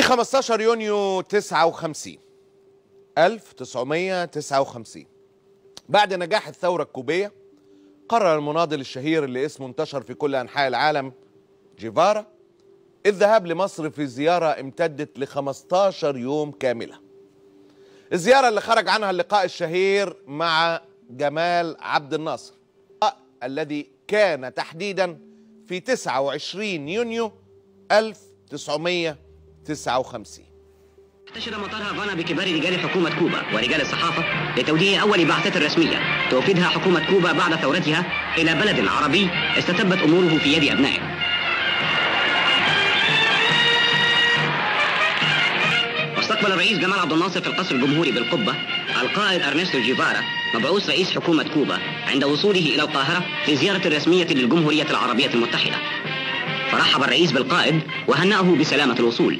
في 15 يونيو 59 1959 بعد نجاح الثورة الكوبية قرر المناضل الشهير اللي اسمه انتشر في كل أنحاء العالم جيفارا الذهاب لمصر في زيارة امتدت ل 15 يوم كاملة الزيارة اللي خرج عنها اللقاء الشهير مع جمال عبد الناصر الذي كان تحديدا في 29 يونيو 1959 احتشد مطار هافانا بكبار رجال حكومة كوبا ورجال الصحافة لتوجيه أول بعثة رسمية توفدها حكومة كوبا بعد ثورتها إلى بلد عربي استتبت أموره في يد أبنائه واستقبل الرئيس جمال عبد الناصر في القصر الجمهوري بالقبة القائد أرنستو جيفارا مبعوث رئيس حكومة كوبا عند وصوله إلى القاهرة في زيارة رسمية للجمهورية العربية المتحدة فرحب الرئيس بالقائد وهنأه بسلامة الوصول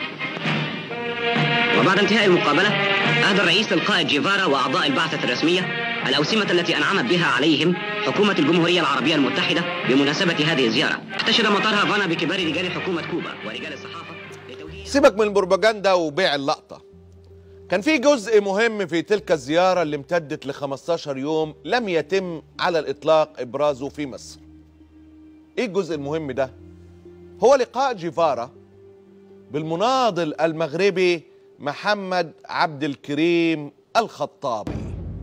وبعد انتهاء المقابلة أهدى الرئيس للقائد جيفارا وأعضاء البعثة الرسمية الأوسمة التي أنعمت بها عليهم حكومة الجمهورية العربية المتحدة بمناسبة هذه الزيارة احتشد مطار هافانا بكبار رجال حكومة كوبا ورجال الصحافة لتوجيه سيبك من البروباجندا وبيع اللقطة كان في جزء مهم في تلك الزيارة اللي امتدت ل 15 يوم لم يتم على الإطلاق إبرازه في مصر إيه الجزء المهم ده؟ هو لقاء جيفارا بالمناضل المغربي محمد عبد الكريم الخطابي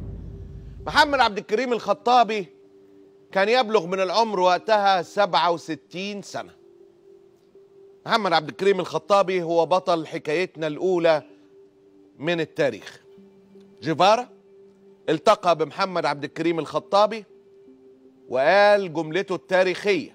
محمد عبد الكريم الخطابي كان يبلغ من العمر وقتها 67 سنة محمد عبد الكريم الخطابي هو بطل حكايتنا الأولى من التاريخ جيفارا التقى بمحمد عبد الكريم الخطابي وقال جملته التاريخية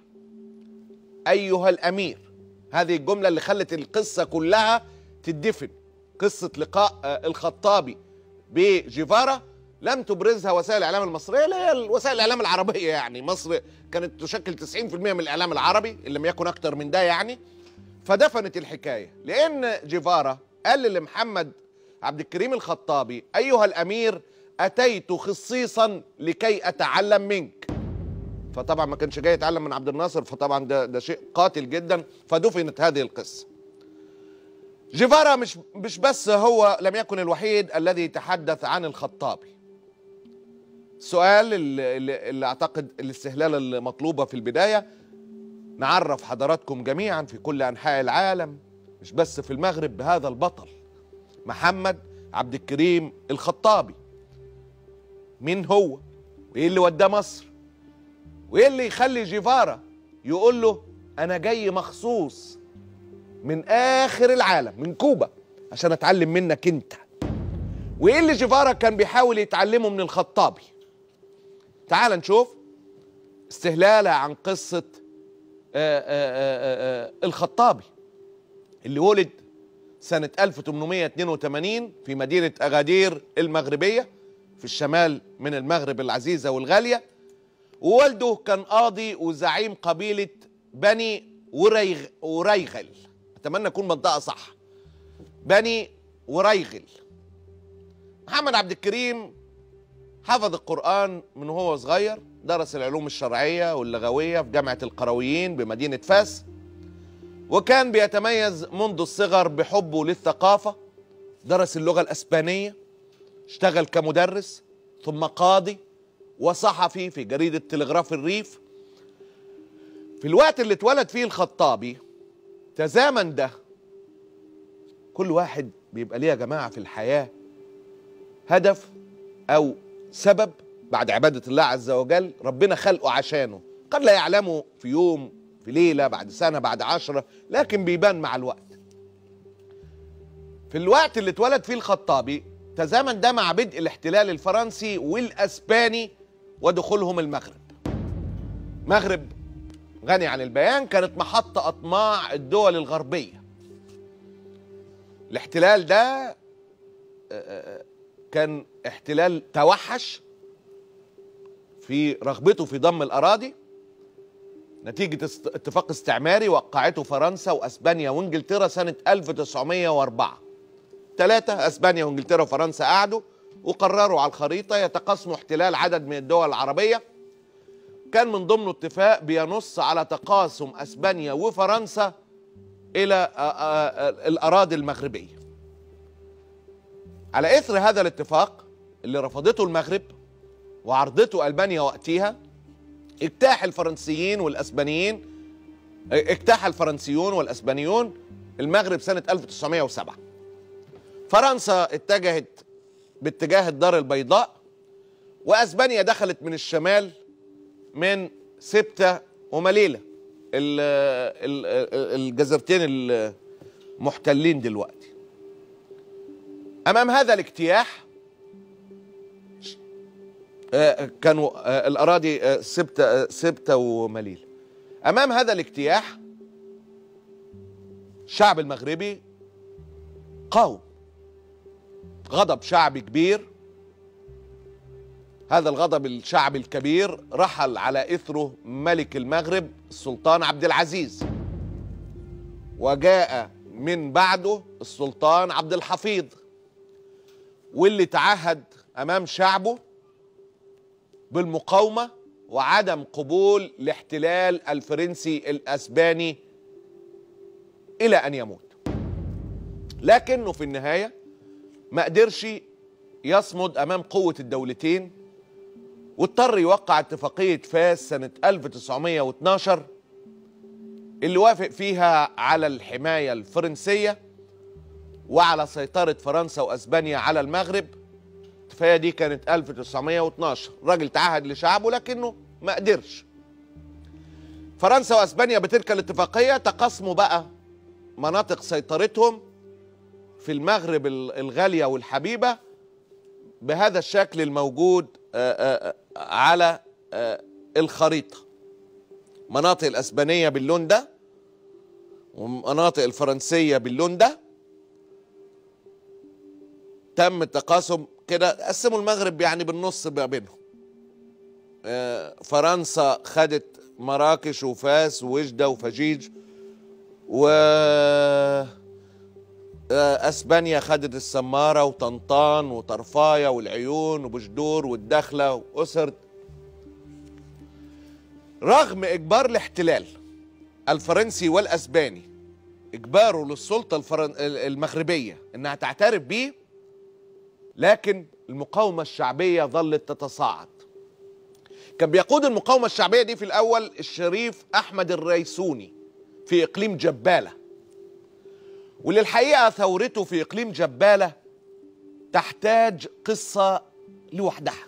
أيها الأمير هذه الجملة اللي خلت القصة كلها تدفن قصة لقاء آه، الخطابي بجيفارا لم تبرزها وسائل الإعلام المصرية اللي هي وسائل الإعلام العربية يعني مصر كانت تشكل 90% من الإعلام العربي إن لم يكن أكتر من ده يعني فدفنت الحكاية لأن جيفارا قال لمحمد عبد الكريم الخطابي أيها الأمير أتيت خصيصا لكي أتعلم منك فطبعا ما كانش جاي يتعلم من عبد الناصر فطبعا ده ده شيء قاتل جدا فدفنت هذه القصه. جيفارا مش مش بس هو لم يكن الوحيد الذي تحدث عن الخطابي. السؤال اللي, اللي, اللي اعتقد الاستهلال المطلوبه في البدايه نعرف حضراتكم جميعا في كل انحاء العالم مش بس في المغرب بهذا البطل محمد عبد الكريم الخطابي. مين هو؟ وايه اللي وداه مصر؟ وايه اللي يخلي جيفارا يقول له انا جاي مخصوص من اخر العالم من كوبا عشان اتعلم منك انت وايه اللي جيفارا كان بيحاول يتعلمه من الخطابي تعال نشوف استهلالة عن قصة آآ آآ آآ الخطابي اللي ولد سنة 1882 في مدينة أغادير المغربية في الشمال من المغرب العزيزة والغالية ووالده كان قاضي وزعيم قبيلة بني وريغ وريغل أتمنى أكون منطقة صح بني وريغل محمد عبد الكريم حفظ القرآن من وهو صغير درس العلوم الشرعية واللغوية في جامعة القرويين بمدينة فاس وكان بيتميز منذ الصغر بحبه للثقافة درس اللغة الأسبانية اشتغل كمدرس ثم قاضي وصحفي في جريدة تلغراف الريف في الوقت اللي اتولد فيه الخطابي تزامن ده كل واحد بيبقى ليه يا جماعة في الحياة هدف أو سبب بعد عبادة الله عز وجل ربنا خلقه عشانه قد لا يعلمه في يوم في ليلة بعد سنة بعد عشرة لكن بيبان مع الوقت في الوقت اللي اتولد فيه الخطابي تزامن ده مع بدء الاحتلال الفرنسي والاسباني ودخولهم المغرب مغرب غني عن البيان كانت محطة أطماع الدول الغربية الاحتلال ده كان احتلال توحش في رغبته في ضم الأراضي نتيجة اتفاق استعماري وقعته فرنسا وأسبانيا وإنجلترا سنة 1904 ثلاثة أسبانيا وإنجلترا وفرنسا قعدوا وقرروا على الخريطة يتقاسموا احتلال عدد من الدول العربية كان من ضمنه اتفاق بينص على تقاسم أسبانيا وفرنسا الى آه، آه، الاراضي المغربيه على اثر هذا الاتفاق اللي رفضته المغرب وعرضته البانيا وقتها اجتاح الفرنسيين والاسبانيين اجتاح الفرنسيون والاسبانيون المغرب سنه 1907 فرنسا اتجهت باتجاه الدار البيضاء واسبانيا دخلت من الشمال من سبتة ومليلة ال- ال- ال- الجزرتين المحتلين دلوقتي امام هذا الاجتياح آه، كانوا آه، الاراضي آه، سبتة آه، سبتة ومليلة امام هذا الاجتياح الشعب المغربي قاوم غضب شعبي كبير هذا الغضب الشعبي الكبير رحل على اثره ملك المغرب السلطان عبد العزيز وجاء من بعده السلطان عبد الحفيظ واللي تعهد امام شعبه بالمقاومه وعدم قبول الاحتلال الفرنسي الاسباني الى ان يموت لكنه في النهايه ما قدرش يصمد امام قوه الدولتين واضطر يوقع اتفاقيه فاس سنه 1912 اللي وافق فيها على الحمايه الفرنسيه وعلى سيطره فرنسا واسبانيا على المغرب الاتفاقيه دي كانت 1912 راجل تعهد لشعبه لكنه ما قدرش فرنسا واسبانيا بتلك الاتفاقيه تقاسموا بقى مناطق سيطرتهم في المغرب ال- الغاليه والحبيبه بهذا الشكل الموجود آه، آه، آه، على آه، الخريطه مناطق الاسبانيه باللون ده ومناطق الفرنسيه باللون ده تم التقاسم كده قسموا المغرب يعني بالنص ما بينهم آه، فرنسا خدت مراكش وفاس ووجده وفجيج و آه، اسبانيا خدت السماره وطنطان وطرفايه والعيون وبجدور والدخله واسرد رغم اجبار الاحتلال الفرنسي والاسباني اجباره للسلطه الفرن... المغربيه انها تعترف بيه لكن المقاومه الشعبيه ظلت تتصاعد كان بيقود المقاومه الشعبيه دي في الاول الشريف احمد الريسوني في اقليم جباله واللي الحقيقه ثورته في اقليم جباله تحتاج قصه لوحدها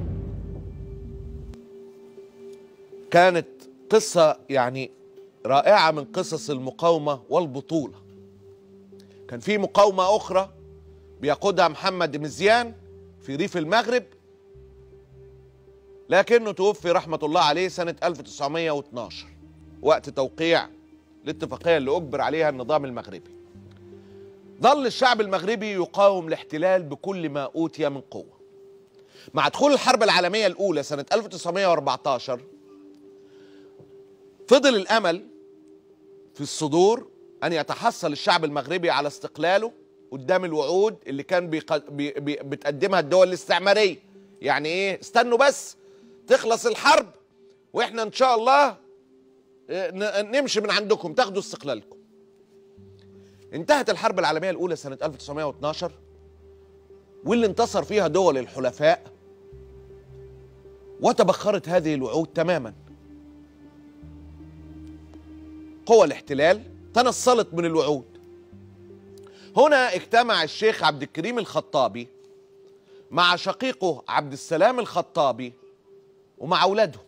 كانت قصه يعني رائعه من قصص المقاومه والبطوله كان في مقاومه اخرى بيقودها محمد مزيان في ريف المغرب لكنه توفي رحمه الله عليه سنه 1912 وقت توقيع الاتفاقيه اللي اجبر عليها النظام المغربي ظل الشعب المغربي يقاوم الاحتلال بكل ما اوتي من قوه مع دخول الحرب العالميه الاولى سنه 1914 فضل الامل في الصدور ان يتحصل الشعب المغربي على استقلاله قدام الوعود اللي كان بيق... بي... بي... بتقدمها الدول الاستعماريه يعني ايه استنوا بس تخلص الحرب واحنا ان شاء الله آه، ن- نمشي من عندكم تاخدوا استقلالكم انتهت الحرب العالميه الاولى سنه 1912 واللي انتصر فيها دول الحلفاء وتبخرت هذه الوعود تماما قوى الاحتلال تنصلت من الوعود هنا اجتمع الشيخ عبد الكريم الخطابي مع شقيقه عبد السلام الخطابي ومع اولادهم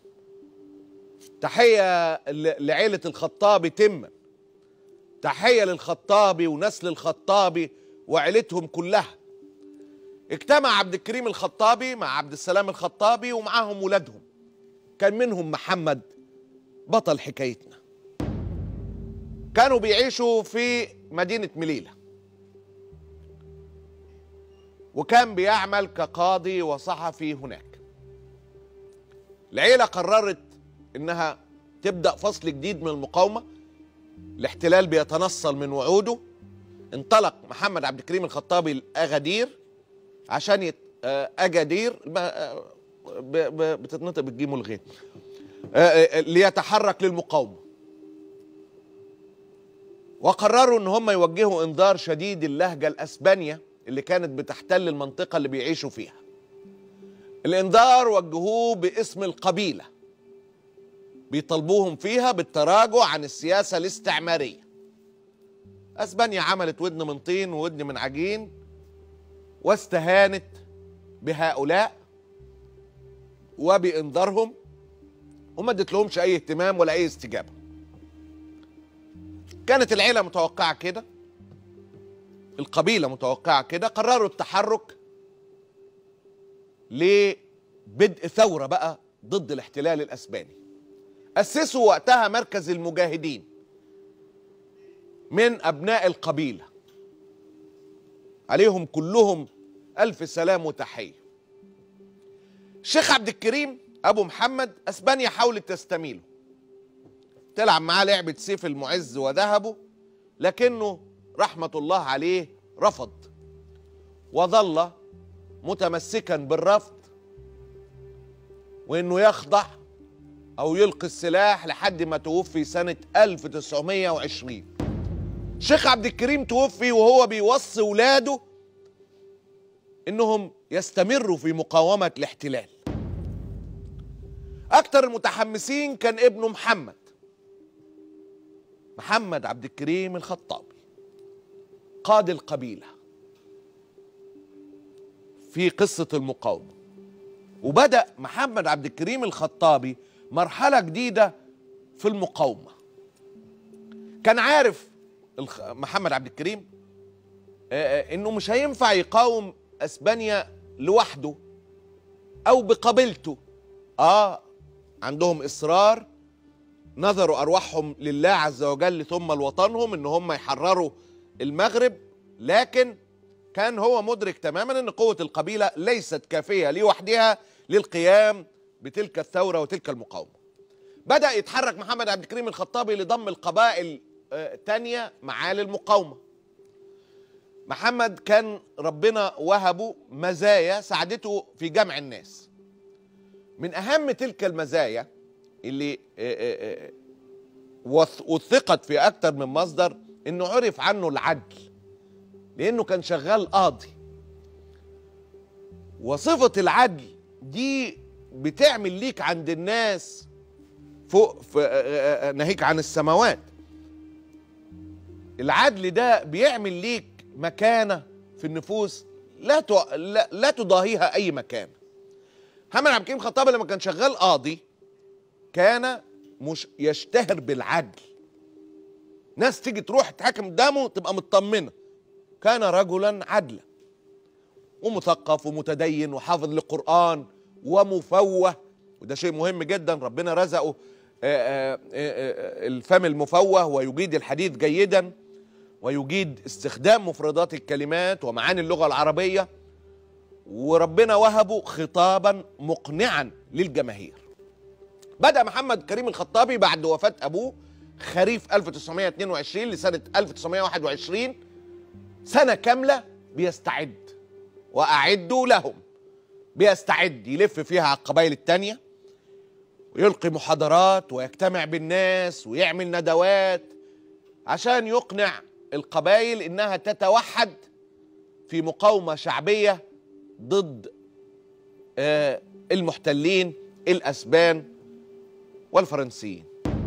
تحيه ل- لعيله الخطابي تما تحيه للخطابي ونسل الخطابي وعيلتهم كلها اجتمع عبد الكريم الخطابي مع عبد السلام الخطابي ومعاهم ولادهم كان منهم محمد بطل حكايتنا كانوا بيعيشوا في مدينة مليلة وكان بيعمل كقاضي وصحفي هناك العيلة قررت انها تبدأ فصل جديد من المقاومة الاحتلال بيتنصل من وعوده انطلق محمد عبد الكريم الخطابي لأغادير عشان يت... آه، أجادير ب... آه، ب... ب... بتتنطق بالجيم والغين آه، آه، ليتحرك للمقاومة وقرروا ان هم يوجهوا انذار شديد اللهجه الاسبانيه اللي كانت بتحتل المنطقه اللي بيعيشوا فيها الانذار وجهوه باسم القبيله بيطالبوهم فيها بالتراجع عن السياسه الاستعماريه اسبانيا عملت ودن من طين وودن من عجين واستهانت بهؤلاء وبانذارهم وما ادت لهمش اي اهتمام ولا اي استجابه كانت العيله متوقعه كده القبيله متوقعه كده قرروا التحرك لبدء ثوره بقى ضد الاحتلال الاسباني اسسوا وقتها مركز المجاهدين من ابناء القبيله عليهم كلهم الف سلام وتحيه الشيخ عبد الكريم ابو محمد اسبانيا حاولت تستميله تلعب معاه لعبه سيف المعز وذهبه لكنه رحمه الله عليه رفض وظل متمسكا بالرفض وانه يخضع او يلقي السلاح لحد ما توفي سنه 1920 الشيخ عبد الكريم توفي وهو بيوصي ولاده انهم يستمروا في مقاومه الاحتلال اكتر المتحمسين كان ابنه محمد محمد عبد الكريم الخطابي قاد القبيله في قصه المقاومه وبدا محمد عبد الكريم الخطابي مرحله جديده في المقاومه كان عارف الخ- محمد عبد الكريم آه، آه، انه مش هينفع يقاوم اسبانيا لوحده او بقبيلته اه عندهم اصرار نظروا ارواحهم لله عز وجل ثم لوطنهم ان هم يحرروا المغرب لكن كان هو مدرك تماما ان قوه القبيله ليست كافيه لوحدها للقيام بتلك الثوره وتلك المقاومه بدا يتحرك محمد عبد الكريم الخطابي لضم القبائل آه، تانية معاه للمقاومه محمد كان ربنا وهبه مزايا ساعدته في جمع الناس من اهم تلك المزايا اللي آه، آه، آه، وث- وثقت في اكتر من مصدر انه عرف عنه العدل لانه كان شغال قاضي وصفة العدل دي بتعمل ليك عند الناس فوق في آه، آه، آه، ناهيك عن السماوات العدل ده بيعمل ليك مكانة في النفوس لا تع- لا, لا تضاهيها أي مكانة محمد عبد الكريم خطاب لما كان شغال قاضي كان مش يشتهر بالعدل ناس تيجي تروح تحاكم قدامه تبقى مطمنة كان رجلا عدلا ومثقف ومتدين وحافظ للقرآن ومفوه وده شيء مهم جدا ربنا رزقه آه، آه، آه، الفم المفوه ويجيد الحديث جيدا ويجيد استخدام مفردات الكلمات ومعاني اللغة العربية وربنا وهبه خطابا مقنعا للجماهير بدأ محمد كريم الخطابي بعد وفاة أبوه خريف 1922 لسنة 1921 سنة كاملة بيستعد وأعدوا لهم بيستعد يلف فيها على القبائل التانية ويلقي محاضرات ويجتمع بالناس ويعمل ندوات عشان يقنع القبائل انها تتوحد في مقاومة شعبية ضد آه، المحتلين الاسبان والفرنسيين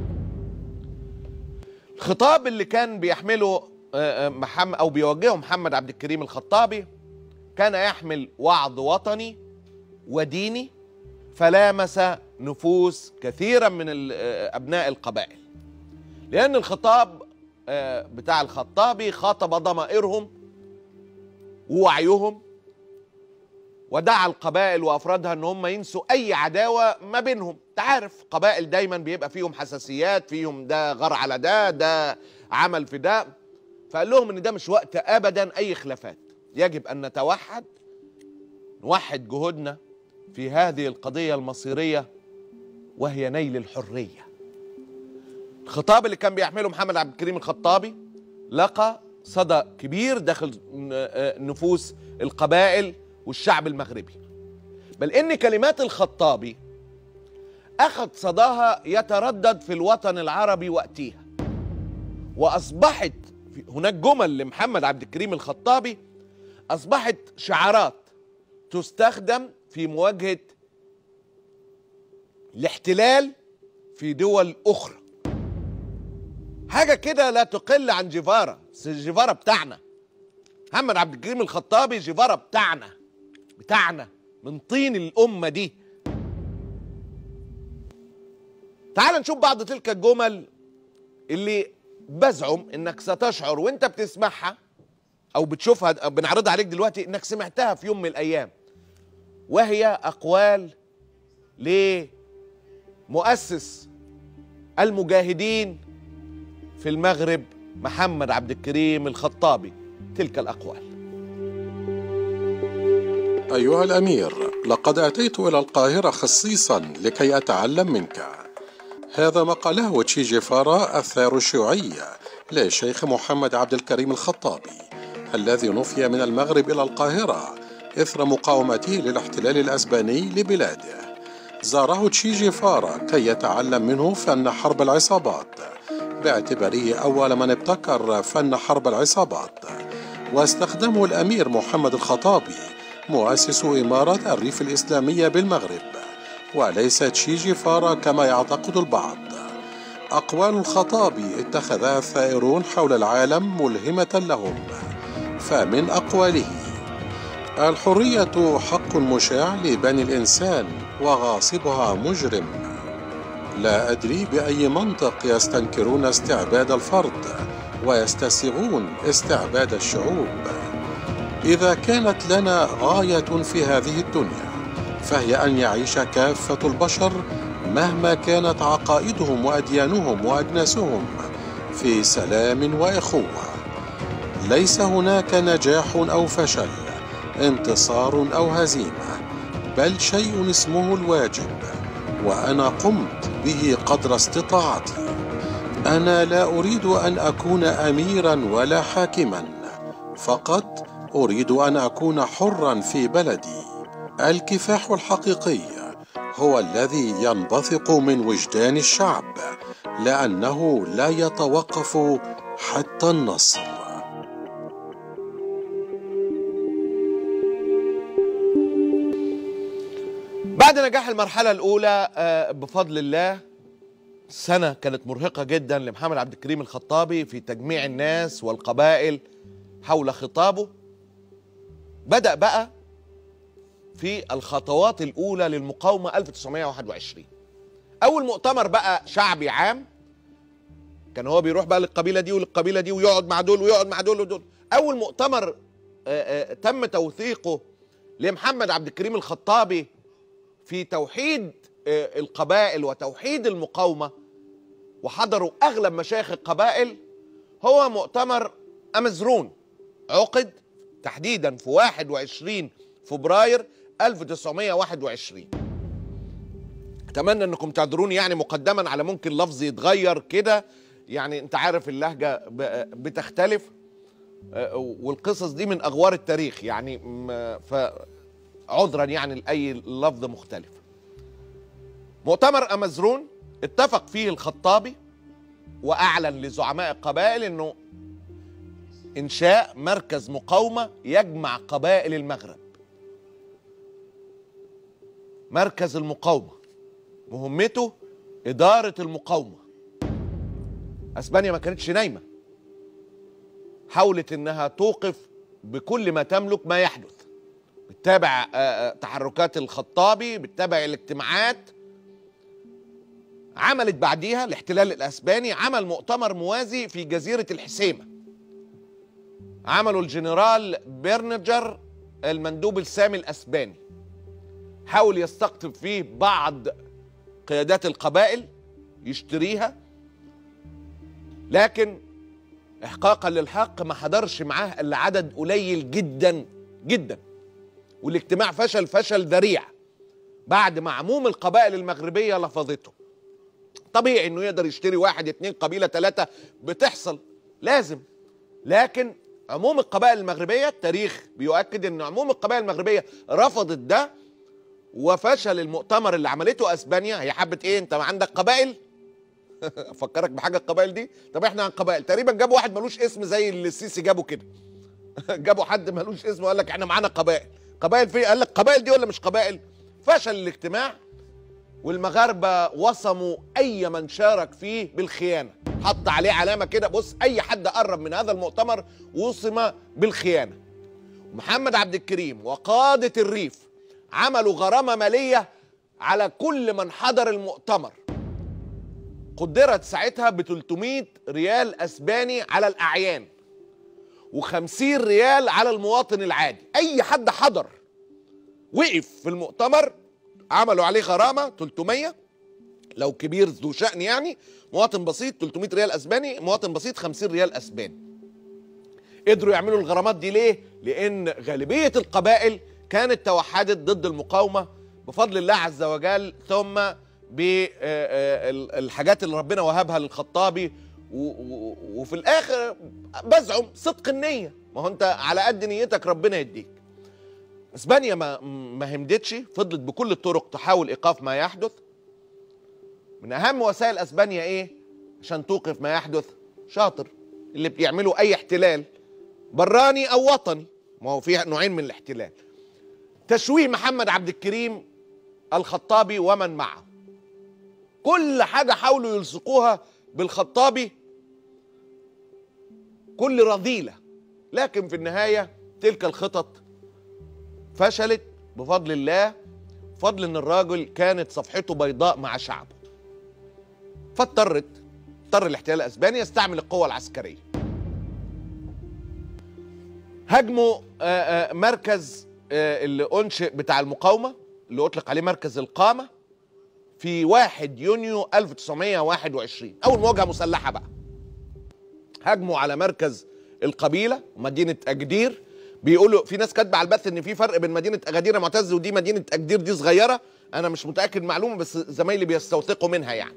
الخطاب اللي كان بيحمله آه، آه، محمد او بيوجهه محمد عبد الكريم الخطابي كان يحمل وعظ وطني وديني فلامس نفوس كثيرا من ال- آه، ابناء القبائل لان الخطاب آه، بتاع الخطابي خاطب ضمائرهم ووعيهم ودعا القبائل وافرادها ان هم ينسوا اي عداوه ما بينهم تعرف قبائل دايما بيبقى فيهم حساسيات فيهم ده غار على ده ده عمل في ده فقال لهم ان ده مش وقت ابدا اي خلافات يجب ان نتوحد نوحد جهودنا في هذه القضيه المصيريه وهي نيل الحريه الخطاب اللي كان بيحمله محمد عبد الكريم الخطابي لقى صدى كبير داخل نفوس القبائل والشعب المغربي بل ان كلمات الخطابي اخذ صداها يتردد في الوطن العربي وقتها واصبحت في هناك جمل لمحمد عبد الكريم الخطابي اصبحت شعارات تستخدم في مواجهه الاحتلال في دول اخرى حاجه كده لا تقل عن جيفارا بس جيفارا بتاعنا محمد عبد الكريم الخطابي جيفارا بتاعنا بتاعنا من طين الامه دي تعال نشوف بعض تلك الجمل اللي بزعم انك ستشعر وانت بتسمعها او بتشوفها أو بنعرضها عليك دلوقتي انك سمعتها في يوم من الايام وهي اقوال لمؤسس المجاهدين في المغرب محمد عبد الكريم الخطابي تلك الاقوال أيها الأمير لقد أتيت إلى القاهرة خصيصا لكي أتعلم منك هذا ما قاله تشي جيفارا الثار الشيوعي للشيخ محمد عبد الكريم الخطابي الذي نفي من المغرب إلى القاهرة إثر مقاومته للاحتلال الأسباني لبلاده زاره تشي جيفارا كي يتعلم منه فن حرب العصابات باعتباره أول من ابتكر فن حرب العصابات واستخدمه الأمير محمد الخطابي مؤسس إمارة الريف الإسلامية بالمغرب وليس تشي جيفارا كما يعتقد البعض أقوال الخطابي اتخذها الثائرون حول العالم ملهمة لهم فمن أقواله الحرية حق مشاع لبني الإنسان وغاصبها مجرم لا أدري بأي منطق يستنكرون استعباد الفرد ويستسيغون استعباد الشعوب إذا كانت لنا غاية في هذه الدنيا فهي أن يعيش كافة البشر مهما كانت عقائدهم وأديانهم وأجناسهم في سلام وإخوة ليس هناك نجاح أو فشل انتصار أو هزيمة بل شيء اسمه الواجب وأنا قمت به قدر استطاعتي أنا لا أريد أن أكون أميرا ولا حاكما فقط أريد أن أكون حرا في بلدي الكفاح الحقيقي هو الذي ينبثق من وجدان الشعب لأنه لا يتوقف حتى النصر بعد نجاح المرحلة الأولى آه، بفضل الله سنة كانت مرهقة جدا لمحمد عبد الكريم الخطابي في تجميع الناس والقبائل حول خطابه بدأ بقى في الخطوات الأولى للمقاومة 1921 أول مؤتمر بقى شعبي عام كان هو بيروح بقى للقبيلة دي وللقبيلة دي ويقعد مع دول ويقعد مع دول ودول أول مؤتمر آه، آه، تم توثيقه لمحمد عبد الكريم الخطابي في توحيد آه، القبائل وتوحيد المقاومة وحضروا أغلب مشايخ القبائل هو مؤتمر أمزرون عقد تحديدا في 21 فبراير 1921 اتمنى انكم تعذروني يعني مقدما على ممكن لفظ يتغير كده يعني انت عارف اللهجه ب- بتختلف آه، والقصص دي من اغوار التاريخ يعني م- فعذرا يعني لاي لفظ مختلف مؤتمر امزرون اتفق فيه الخطابي واعلن لزعماء القبائل انه انشاء مركز مقاومه يجمع قبائل المغرب مركز المقاومه مهمته اداره المقاومه اسبانيا ما كانتش نايمه حاولت انها توقف بكل ما تملك ما يحدث بتتابع آه، آه، تحركات الخطابي بتتابع الاجتماعات عملت بعديها الاحتلال الاسباني عمل مؤتمر موازي في جزيره الحسيمه عملوا الجنرال بيرنجر المندوب السامي الاسباني حاول يستقطب فيه بعض قيادات القبائل يشتريها لكن احقاقا للحق ما حضرش معاه الا عدد قليل جدا جدا والاجتماع فشل فشل ذريع بعد ما عموم القبائل المغربيه لفظته طبيعي انه يقدر يشتري واحد اتنين قبيله ثلاثه بتحصل لازم لكن عموم القبائل المغربيه التاريخ بيؤكد ان عموم القبائل المغربيه رفضت ده وفشل المؤتمر اللي عملته اسبانيا هي حبت ايه انت عندك قبائل افكرك بحاجه القبائل دي طب احنا عن قبائل تقريبا جابوا واحد ملوش اسم زي اللي السيسي جابه كده جابوا حد ملوش اسم وقال لك احنا معانا قبائل قبائل في قال لك قبائل دي ولا مش قبائل فشل الاجتماع والمغاربه وصموا اي من شارك فيه بالخيانه حط عليه علامه كده بص اي حد قرب من هذا المؤتمر وصم بالخيانه محمد عبد الكريم وقاده الريف عملوا غرامه ماليه على كل من حضر المؤتمر قدرت ساعتها ب 300 ريال اسباني على الاعيان و50 ريال على المواطن العادي اي حد حضر وقف في المؤتمر عملوا عليه غرامه 300 لو كبير ذو شأن يعني مواطن بسيط 300 ريال اسباني مواطن بسيط 50 ريال اسباني قدروا يعملوا الغرامات دي ليه لان غالبيه القبائل كانت توحدت ضد المقاومه بفضل الله عز وجل ثم بالحاجات اللي ربنا وهبها للخطابي و- و- وفي الاخر بزعم صدق النيه ما هو انت على قد نيتك ربنا يديك اسبانيا ما ما همدتش فضلت بكل الطرق تحاول ايقاف ما يحدث من اهم وسائل اسبانيا ايه عشان توقف ما يحدث شاطر اللي بيعملوا اي احتلال براني او وطني ما هو في نوعين من الاحتلال تشويه محمد عبد الكريم الخطابي ومن معه كل حاجه حاولوا يلصقوها بالخطابي كل رذيله لكن في النهايه تلك الخطط فشلت بفضل الله فضل ان الراجل كانت صفحته بيضاء مع شعبه فاضطرت اضطر الاحتلال الاسباني يستعمل القوه العسكريه هاجموا آه، آه، مركز آه، اللي انشئ بتاع المقاومه اللي اطلق عليه مركز القامه في 1 يونيو 1921 اول مواجهه مسلحه بقى هاجموا على مركز القبيله ومدينه اجدير بيقولوا في ناس كاتبه على البث ان في فرق بين مدينه اجادير يا معتز ودي مدينه اجدير دي صغيره انا مش متاكد معلومه بس زمايلي بيستوثقوا منها يعني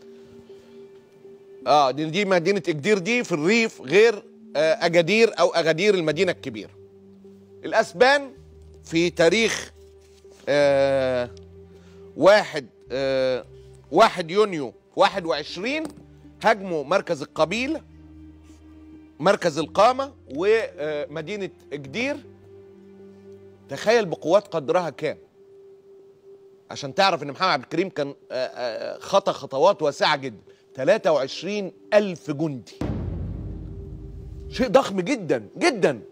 اه دي, دي مدينه اجدير دي في الريف غير آه اجادير او اغادير المدينه الكبيره الاسبان في تاريخ آه واحد آه واحد يونيو 21 هاجموا مركز القبيله مركز القامة ومدينة جدير تخيل بقوات قدرها كام عشان تعرف ان محمد عبد الكريم كان آه، آه، خطى خطوات واسعة جدا 23 ألف جندي شيء ضخم جدا جدا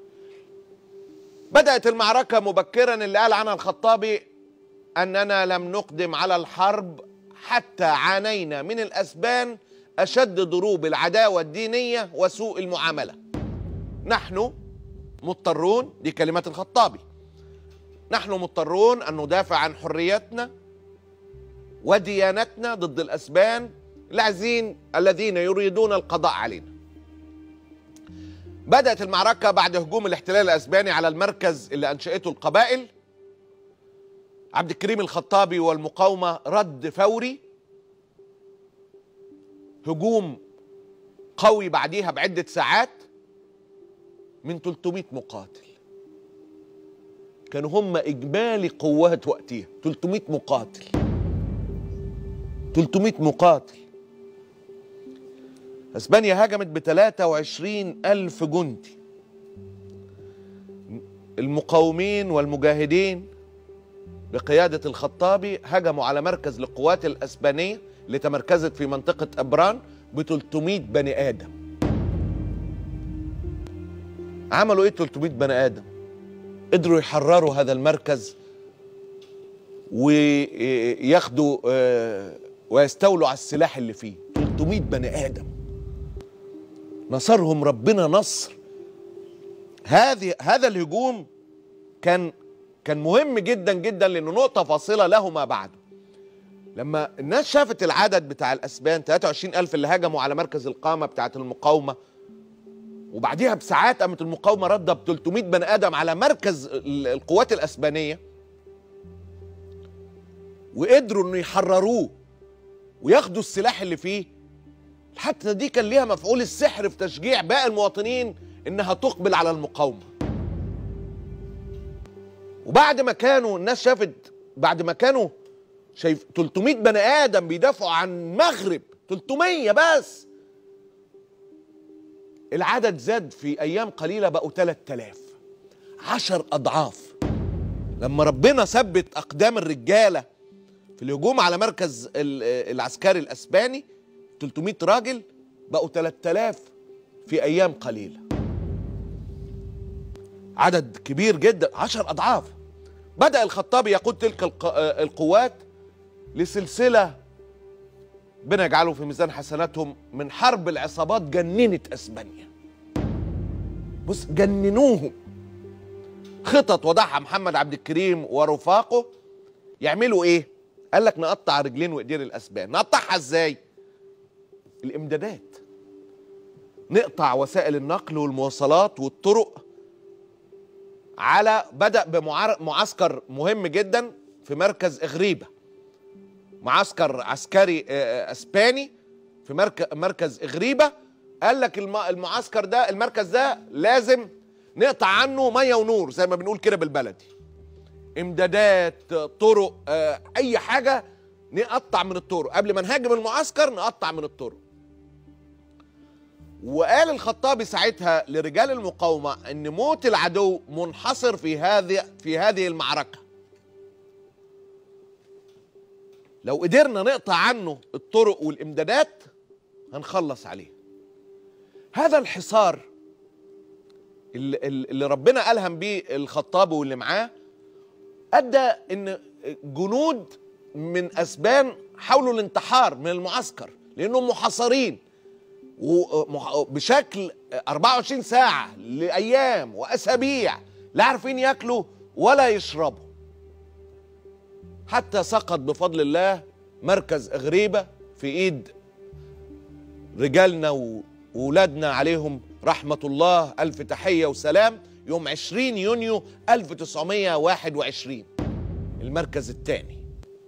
بدأت المعركة مبكرا اللي قال عنها الخطابي أننا لم نقدم على الحرب حتى عانينا من الأسبان أشد ضروب العداوة الدينية وسوء المعاملة نحن مضطرون دي كلمات الخطابي نحن مضطرون أن ندافع عن حريتنا وديانتنا ضد الأسبان العزين الذين يريدون القضاء علينا بدأت المعركة بعد هجوم الاحتلال الأسباني على المركز اللي أنشأته القبائل عبد الكريم الخطابي والمقاومة رد فوري هجوم قوي بعديها بعدة ساعات من 300 مقاتل كانوا هم إجمالي قوات وقتها 300 مقاتل 300 مقاتل اسبانيا هجمت ب 23 ألف جندي المقاومين والمجاهدين بقيادة الخطابي هجموا على مركز للقوات الأسبانية اللي تمركزت في منطقة أبران ب 300 بني آدم عملوا إيه 300 بني آدم قدروا يحرروا هذا المركز وياخدوا آه، ويستولوا على السلاح اللي فيه 300 بني آدم نصرهم ربنا نصر هذه هذا الهجوم كان كان مهم جدا جدا لانه نقطه فاصله له ما بعده لما الناس شافت العدد بتاع الاسبان 23 الف اللي هجموا على مركز القامه بتاعه المقاومه وبعديها بساعات قامت المقاومه رده ب 300 بني ادم على مركز ال- القوات الاسبانيه وقدروا انه يحرروه وياخدوا السلاح اللي فيه الحادثه دي كان ليها مفعول السحر في تشجيع باقي المواطنين انها تقبل على المقاومه وبعد ما كانوا الناس شافت بعد ما كانوا شايف 300 بني ادم بيدافعوا عن مغرب 300 بس العدد زاد في ايام قليله بقوا 3000 عشر اضعاف لما ربنا ثبت اقدام الرجاله في الهجوم على مركز ال- العسكري الاسباني 300 راجل بقوا 3000 في ايام قليله عدد كبير جدا عشر اضعاف بدا الخطابي يقود تلك الق- القوات لسلسله ربنا يجعله في ميزان حسناتهم من حرب العصابات جننت اسبانيا بص جننوهم خطط وضعها محمد عبد الكريم ورفاقه يعملوا ايه قال لك نقطع رجلين وايدين الاسبان نقطعها ازاي الامدادات نقطع وسائل النقل والمواصلات والطرق على بدا بمعسكر مهم جدا في مركز اغريبه معسكر عسكري آه، اسباني في مركز مركز اغريبه قال لك الم- المعسكر ده المركز ده لازم نقطع عنه ميه ونور زي ما بنقول كده بالبلدي امدادات طرق آه، اي حاجه نقطع من الطرق قبل ما نهاجم المعسكر نقطع من الطرق وقال الخطابي ساعتها لرجال المقاومه ان موت العدو منحصر في هذه في هذه المعركه لو قدرنا نقطع عنه الطرق والامدادات هنخلص عليه هذا الحصار اللي, اللي ربنا ألهم بيه الخطاب واللي معاه أدى إن جنود من أسبان حاولوا الانتحار من المعسكر لأنهم محاصرين ومح- بشكل 24 ساعة لأيام وأسابيع لا عارفين ياكلوا ولا يشربوا حتى سقط بفضل الله مركز أغريبة في إيد رجالنا و- وولادنا عليهم رحمة الله ألف تحية وسلام يوم 20 يونيو 1921 المركز الثاني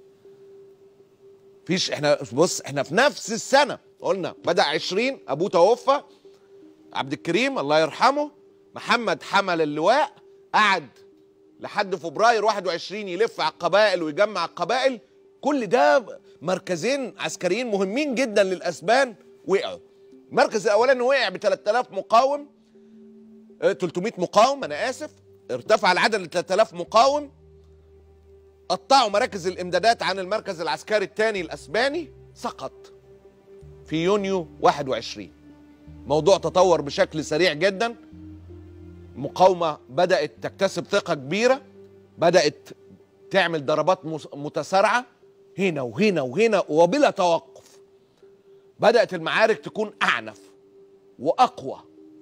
فيش احنا بص احنا في نفس السنة قلنا بدأ 20 أبوه توفى عبد الكريم الله يرحمه محمد حمل اللواء قعد لحد فبراير 21 يلف على القبائل ويجمع القبائل كل ده مركزين عسكريين مهمين جدا للاسبان وقعوا المركز الاولاني وقع ب 3000 مقاوم آه، 300 مقاوم انا اسف ارتفع العدد ل 3000 مقاوم قطعوا مراكز الامدادات عن المركز العسكري الثاني الاسباني سقط في يونيو 21 موضوع تطور بشكل سريع جدا مقاومة بدأت تكتسب ثقة كبيرة بدأت تعمل ضربات مس- متسارعة هنا وهنا وهنا وبلا توقف بدأت المعارك تكون أعنف وأقوى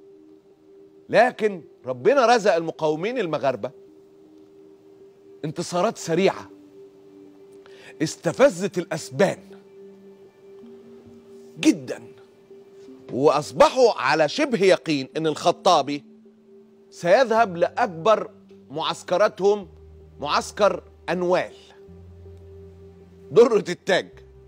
لكن ربنا رزق المقاومين المغاربة انتصارات سريعة استفزت الأسبان جدا وأصبحوا على شبه يقين أن الخطابي سيذهب لأكبر معسكراتهم معسكر أنوال درة التاج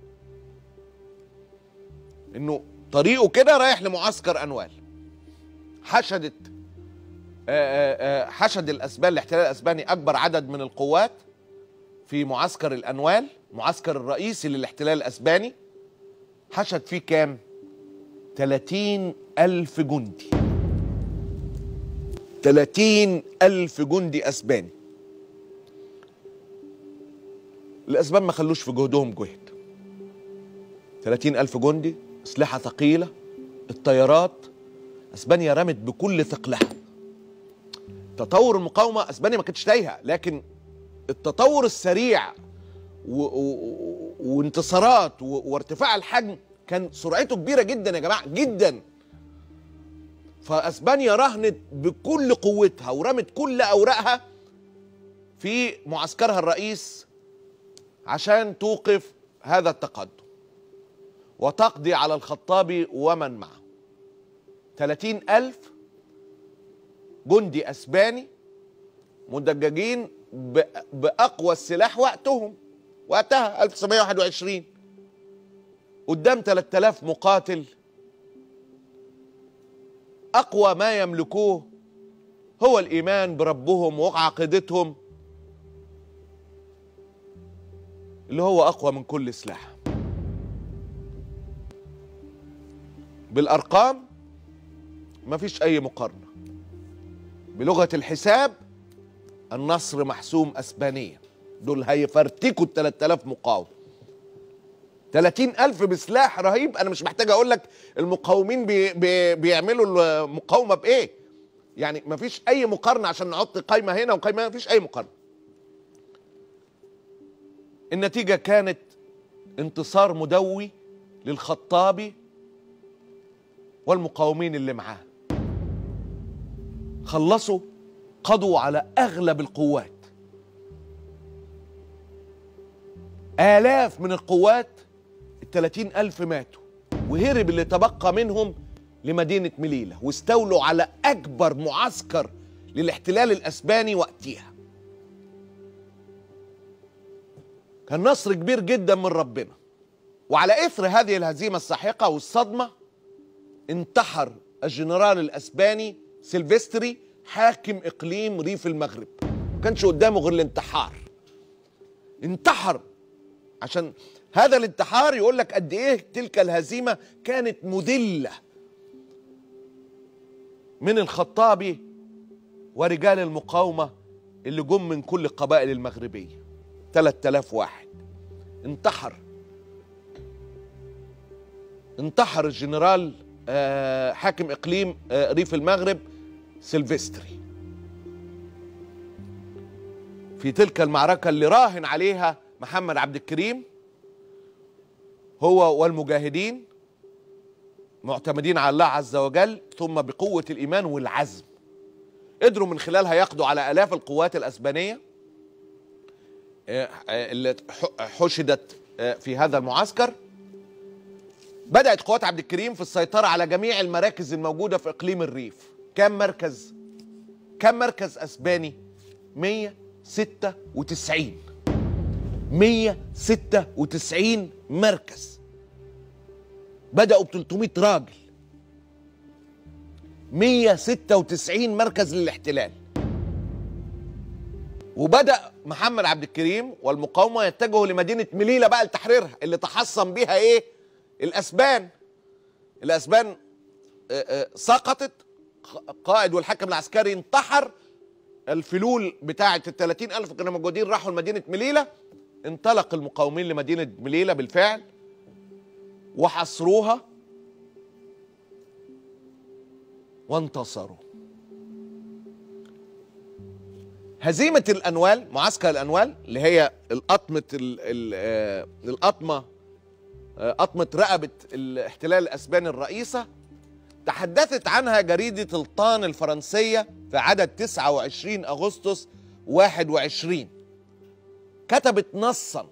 إنه طريقه كده رايح لمعسكر أنوال حشدت آه، آه، آه، حشد الأسبان الاحتلال الأسباني أكبر عدد من القوات في معسكر الأنوال معسكر الرئيسي للاحتلال الأسباني حشد فيه كام؟ 30 ألف جندي 30 ألف جندي أسباني الأسبان ما خلوش في جهدهم جهد 30 ألف جندي أسلحة ثقيلة الطيارات أسبانيا رمت بكل ثقلها تطور المقاومة أسبانيا ما كانتش تايهة لكن التطور السريع و... و... وانتصارات و... وارتفاع الحجم كان سرعته كبيرة جدا يا جماعة جدا فاسبانيا رهنت بكل قوتها ورمت كل اوراقها في معسكرها الرئيس عشان توقف هذا التقدم وتقضي على الخطابي ومن معه 30 ألف جندي أسباني مدججين ب- بأقوى السلاح وقتهم وقتها 1921 قدام 3000 مقاتل اقوى ما يملكوه هو الايمان بربهم وعقيدتهم اللي هو اقوى من كل سلاح بالارقام مفيش اي مقارنه بلغه الحساب النصر محسوم اسبانيا دول هيفرتكوا ال 3000 مقاوم 30000 بسلاح رهيب انا مش محتاج اقول لك المقاومين بي بي بيعملوا المقاومه بايه يعني مفيش اي مقارنه عشان نحط قايمه هنا وقايمه هنا مفيش اي مقارنه النتيجه كانت انتصار مدوي للخطابي والمقاومين اللي معاه خلصوا قضوا على اغلب القوات آلاف من القوات التلاتين ألف ماتوا وهرب اللي تبقى منهم لمدينة مليلة واستولوا على أكبر معسكر للاحتلال الأسباني وقتها كان نصر كبير جدا من ربنا وعلى إثر هذه الهزيمة الساحقة والصدمة انتحر الجنرال الأسباني سيلفستري حاكم إقليم ريف المغرب ما كانش قدامه غير الانتحار انتحر عشان هذا الانتحار يقول لك قد ايه تلك الهزيمه كانت مذله من الخطابي ورجال المقاومه اللي جم من كل القبائل المغربيه 3000 واحد انتحر انتحر الجنرال آه، حاكم اقليم آه، ريف المغرب سيلفستري في تلك المعركه اللي راهن عليها محمد عبد الكريم هو والمجاهدين معتمدين على الله عز وجل ثم بقوة الإيمان والعزم قدروا من خلالها يقضوا على آلاف القوات الأسبانية آه، آه، اللي ح- حشدت آه، في هذا المعسكر بدأت قوات عبد الكريم في السيطرة على جميع المراكز الموجودة في إقليم الريف كم مركز؟ كم مركز أسباني؟ 196 196 مركز بدأوا ب 300 راجل 196 مركز للاحتلال وبدأ محمد عبد الكريم والمقاومة يتجهوا لمدينة مليلة بقى لتحريرها اللي تحصن بها ايه؟ الأسبان الأسبان آه، آه، سقطت ق- قائد والحكم العسكري انتحر الفلول بتاعة ال 30 ألف كانوا موجودين راحوا لمدينة مليلة انطلق المقاومين لمدينة مليلة بالفعل وحصروها وانتصروا هزيمة الأنوال معسكر الأنوال اللي هي القطمة ال- ال- آه، القطمة آه، قطمة رقبة الاحتلال الأسباني الرئيسة تحدثت عنها جريدة الطان الفرنسية في عدد 29 أغسطس 21 كتبت نصا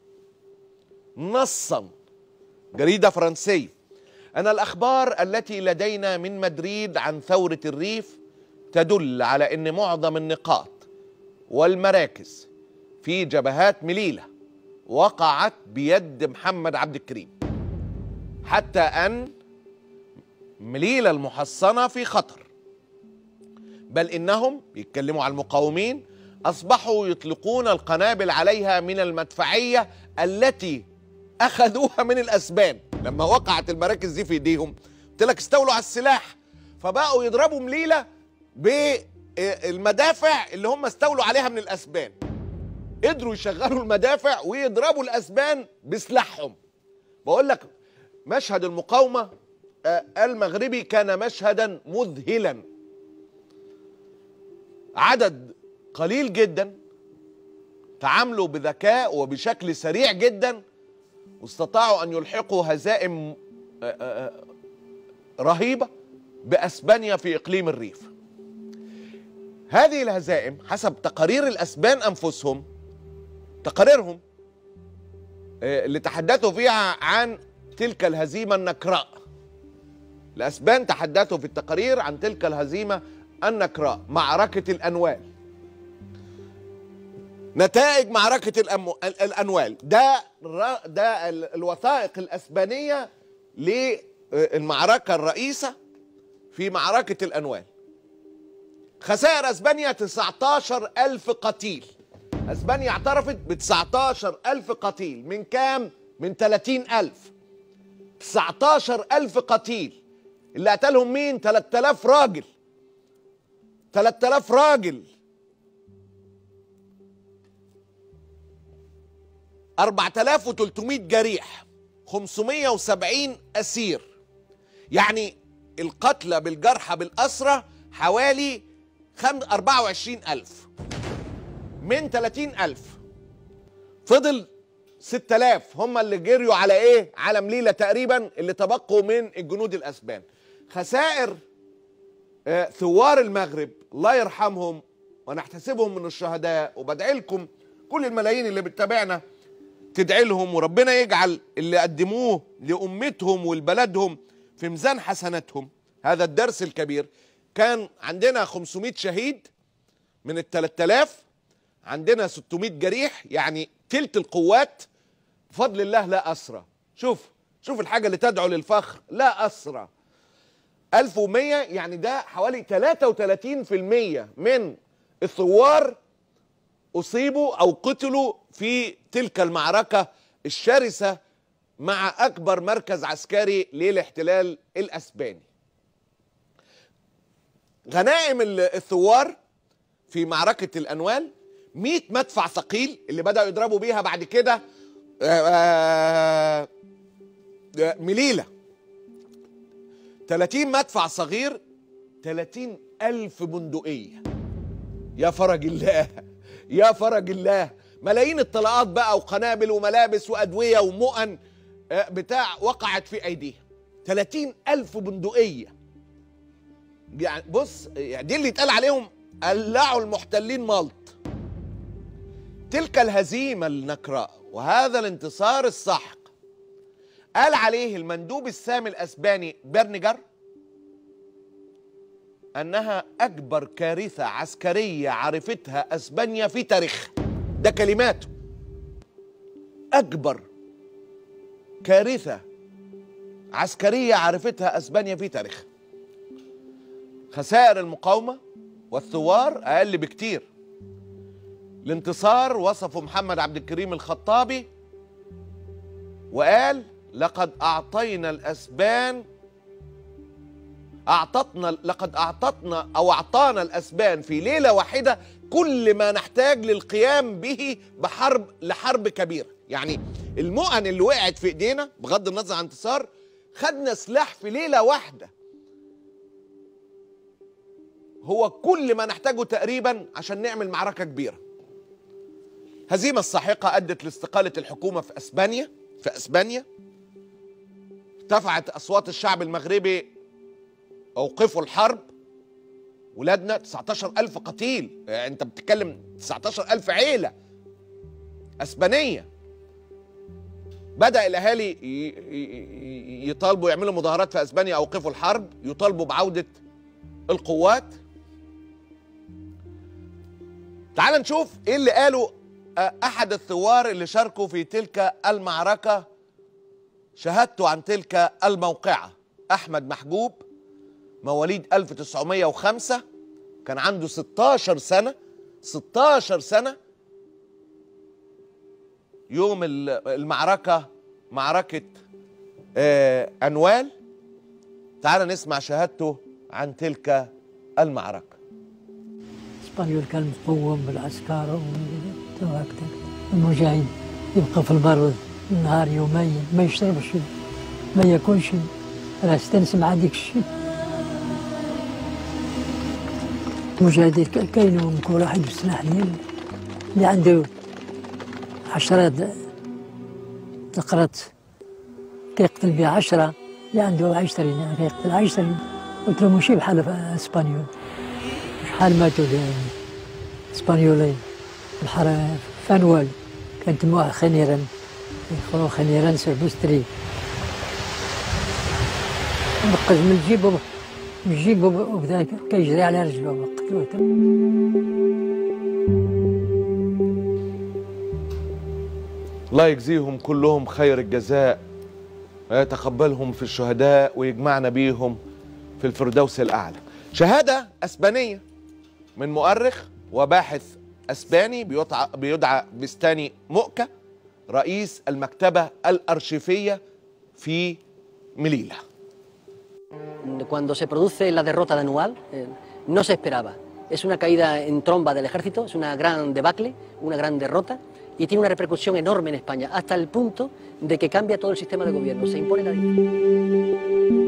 نصا جريدة فرنسية أن الأخبار التي لدينا من مدريد عن ثورة الريف تدل على أن معظم النقاط والمراكز في جبهات مليلة وقعت بيد محمد عبد الكريم حتى أن مليلة المحصنة في خطر بل إنهم بيتكلموا على المقاومين أصبحوا يطلقون القنابل عليها من المدفعية التي أخذوها من الأسبان لما وقعت المراكز دي في إيديهم قلت لك استولوا على السلاح فبقوا يضربوا مليلة بالمدافع اللي هم استولوا عليها من الأسبان قدروا يشغلوا المدافع ويضربوا الأسبان بسلاحهم بقول لك مشهد المقاومة آه، المغربي كان مشهدا مذهلا عدد قليل جدا تعاملوا بذكاء وبشكل سريع جدا واستطاعوا ان يلحقوا هزائم آه، آه، آه، رهيبه باسبانيا في اقليم الريف. هذه الهزائم حسب تقارير الاسبان انفسهم تقاريرهم آه، اللي تحدثوا فيها عن تلك الهزيمه النكراء. الاسبان تحدثوا في التقارير عن تلك الهزيمه النكراء معركه الانوال. نتائج معركة الأمو... ال- الأنوال ده الر- ده ال- الوثائق الأسبانية للمعركة الرئيسة في معركة الأنوال خسائر أسبانيا 19 ألف قتيل أسبانيا اعترفت ب 19 ألف قتيل من كام؟ من 30 ألف 19 ألف قتيل اللي قتلهم مين 3000 راجل 3000 راجل 4300 جريح 570 اسير يعني القتلى بالجرحى بالاسرى حوالي خم... 24000 من 30000 فضل 6000 هم اللي جريوا على ايه على مليله تقريبا اللي تبقوا من الجنود الاسبان خسائر آه، ثوار المغرب الله يرحمهم ونحتسبهم من الشهداء وبدعي لكم كل الملايين اللي بتتابعنا تدعي لهم وربنا يجعل اللي قدموه لأمتهم ولبلدهم في ميزان حسناتهم هذا الدرس الكبير كان عندنا 500 شهيد من ال 3000 عندنا 600 جريح يعني تلت القوات بفضل الله لا أسرى شوف شوف الحاجة اللي تدعو للفخر لا أسرى 1100 يعني ده حوالي 33% من الثوار أصيبوا أو قتلوا في تلك المعركة الشرسة مع أكبر مركز عسكري للاحتلال الأسباني غنائم ال- الثوار في معركة الأنوال 100 مدفع ثقيل اللي بدأوا يضربوا بيها بعد كده آه، آه، مليلة 30 مدفع صغير 30 ألف بندقية يا فرج الله يا فرج الله ملايين الطلقات بقى وقنابل وملابس وأدوية ومؤن آه، بتاع وقعت في أيديها 30 ألف بندقية يعني بص يعني دي اللي اتقال عليهم قلعوا المحتلين ملط تلك الهزيمة النكراء وهذا الانتصار السحق قال عليه المندوب السامي الأسباني برنجر أنها أكبر كارثة عسكرية عرفتها أسبانيا في تاريخها ده كلماته أكبر كارثة عسكرية عرفتها أسبانيا في تاريخها خسائر المقاومة والثوار أقل بكتير الانتصار وصفه محمد عبد الكريم الخطابي وقال لقد أعطينا الأسبان أعطتنا لقد أعطتنا أو أعطانا الأسبان في ليلة واحدة كل ما نحتاج للقيام به بحرب لحرب كبيرة يعني المؤن اللي وقعت في إيدينا بغض النظر عن انتصار خدنا سلاح في ليلة واحدة هو كل ما نحتاجه تقريبا عشان نعمل معركة كبيرة هزيمة الساحقة أدت لاستقالة الحكومة في أسبانيا في أسبانيا ارتفعت أصوات الشعب المغربي أوقفوا الحرب ولادنا 19 ألف قتيل يعني أنت بتتكلم 19 ألف عيلة أسبانية بدأ الأهالي ي- ي- ي- يطالبوا يعملوا مظاهرات في أسبانيا أوقفوا الحرب يطالبوا بعودة القوات تعال نشوف ايه اللي قاله آه، احد الثوار اللي شاركوا في تلك المعركة شهادته عن تلك الموقعة احمد محجوب مواليد 1905 كان عنده 16 سنة 16 سنة يوم ال- المعركة معركة آه، أنوال تعال نسمع شهادته عن تلك المعركة اسبانيول كان مقوم بالعسكر وهكذا المجاهد يبقى في البر نهار يومين ما يشربش ما ياكلش راه استنس مع ديك الشيء المجاهدين ك- كاين كل واحد بالسلاح ديالو اللي عنده عشرة د- تقرات كيقتل بها عشرة اللي عنده عشرين كيقتل عشرين قلت له ماشي بحال في اسبانيول شحال ماتوا ال- اسبانيولين الحر فانوال كانت موع خنيرا يخرو خنيرا سربوستري نقز من الجيب وب- من الجيب وب- وبدا كيجري على رجله قتلوه الله يجزيهم كلهم خير الجزاء ويتقبلهم في الشهداء ويجمعنا بيهم في الفردوس الأعلى شهادة أسبانية من مؤرخ وباحث أسباني بيدعى, بيدعى بستاني مؤكة رئيس المكتبة الأرشيفية في مليلة En cuando se produce la derrota de Anual, eh, no se esperaba. Es una caída en tromba del ejército, es una gran debacle, una gran derrota y tiene una repercusión enorme en España, hasta el punto de que cambia todo el sistema de gobierno. Se impone la dictadura.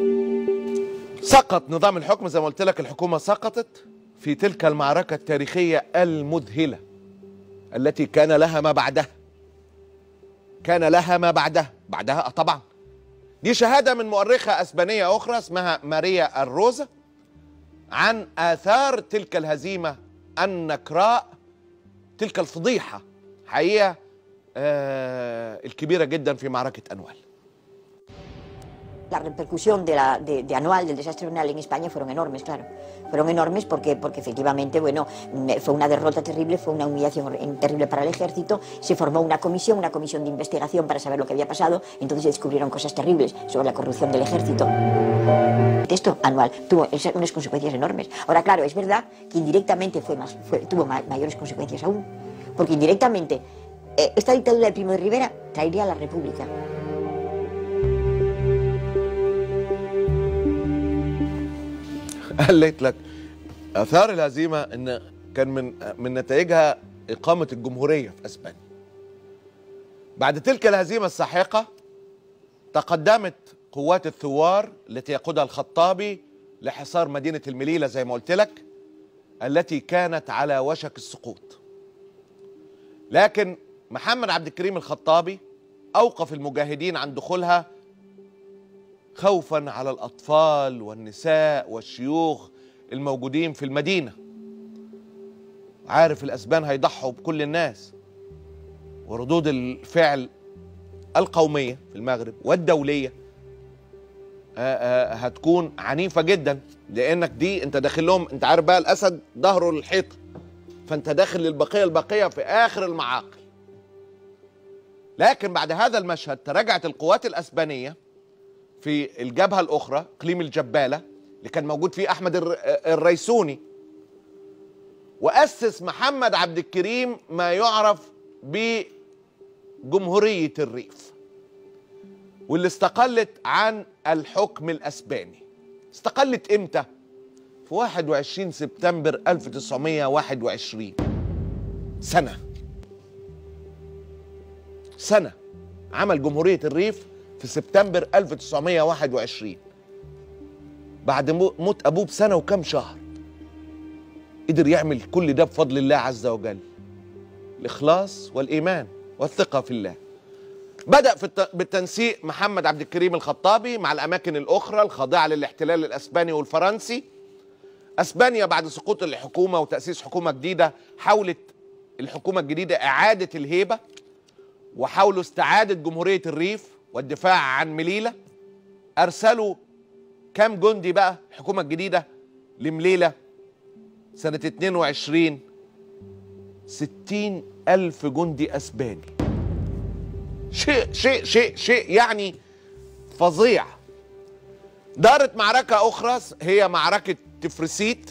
سقط نظام الحكم زي ما قلت لك الحكومة سقطت في تلك المعركة التاريخية المذهلة التي كان لها ما بعدها كان لها ما بعدها بعدها آه طبعا دي شهادة من مؤرخة أسبانية أخرى اسمها ماريا الروزا عن آثار تلك الهزيمة النكراء تلك الفضيحة حقيقة آه الكبيرة جدا في معركة أنوال La repercusión de, la, de, de anual, del desastre anual en España fueron enormes, claro. Fueron enormes porque, porque efectivamente, bueno, mm, fue una derrota terrible, fue una humillación hor- terrible para el ejército. Se formó una comisión, una comisión de investigación para saber lo que había pasado. Entonces se descubrieron cosas terribles sobre la corrupción del ejército. Esto anual tuvo esas- unas consecuencias enormes. Ahora, claro, es verdad que indirectamente fue más, fue- tuvo ma- mayores consecuencias aún. Porque indirectamente, eh, esta dictadura de Primo de Rivera traería a la República. قالت لك اثار الهزيمه ان كان من من نتائجها اقامه الجمهوريه في اسبانيا بعد تلك الهزيمه الساحقه تقدمت قوات الثوار التي يقودها الخطابي لحصار مدينه المليله زي ما قلت لك التي كانت على وشك السقوط لكن محمد عبد الكريم الخطابي اوقف المجاهدين عن دخولها خوفا على الاطفال والنساء والشيوخ الموجودين في المدينه عارف الاسبان هيضحوا بكل الناس وردود الفعل القوميه في المغرب والدوليه آه، آه، هتكون عنيفه جدا لانك دي انت داخل لهم انت عارف بقى الاسد ظهره للحيطه فانت داخل للبقيه البقيه في اخر المعاقل لكن بعد هذا المشهد تراجعت القوات الاسبانيه في الجبهه الاخرى اقليم الجباله اللي كان موجود فيه احمد الر- الريسوني واسس محمد عبد الكريم ما يعرف بجمهوريه الريف واللي استقلت عن الحكم الاسباني استقلت امتى في 21 سبتمبر 1921 سنه سنه عمل جمهوريه الريف في سبتمبر 1921 بعد مو- موت ابوه بسنه وكم شهر قدر يعمل كل ده بفضل الله عز وجل الاخلاص والايمان والثقه في الله بدا في الت- بالتنسيق محمد عبد الكريم الخطابي مع الاماكن الاخرى الخاضعه للاحتلال الاسباني والفرنسي اسبانيا بعد سقوط الحكومه وتاسيس حكومه جديده حاولت الحكومه الجديده اعاده الهيبه وحاولوا استعاده جمهوريه الريف والدفاع عن مليله ارسلوا كام جندي بقى الحكومه الجديده لمليله سنه 22 60 ألف جندي أسباني شيء شيء شيء شيء يعني فظيع دارت معركة أخرى هي معركة تفرسيت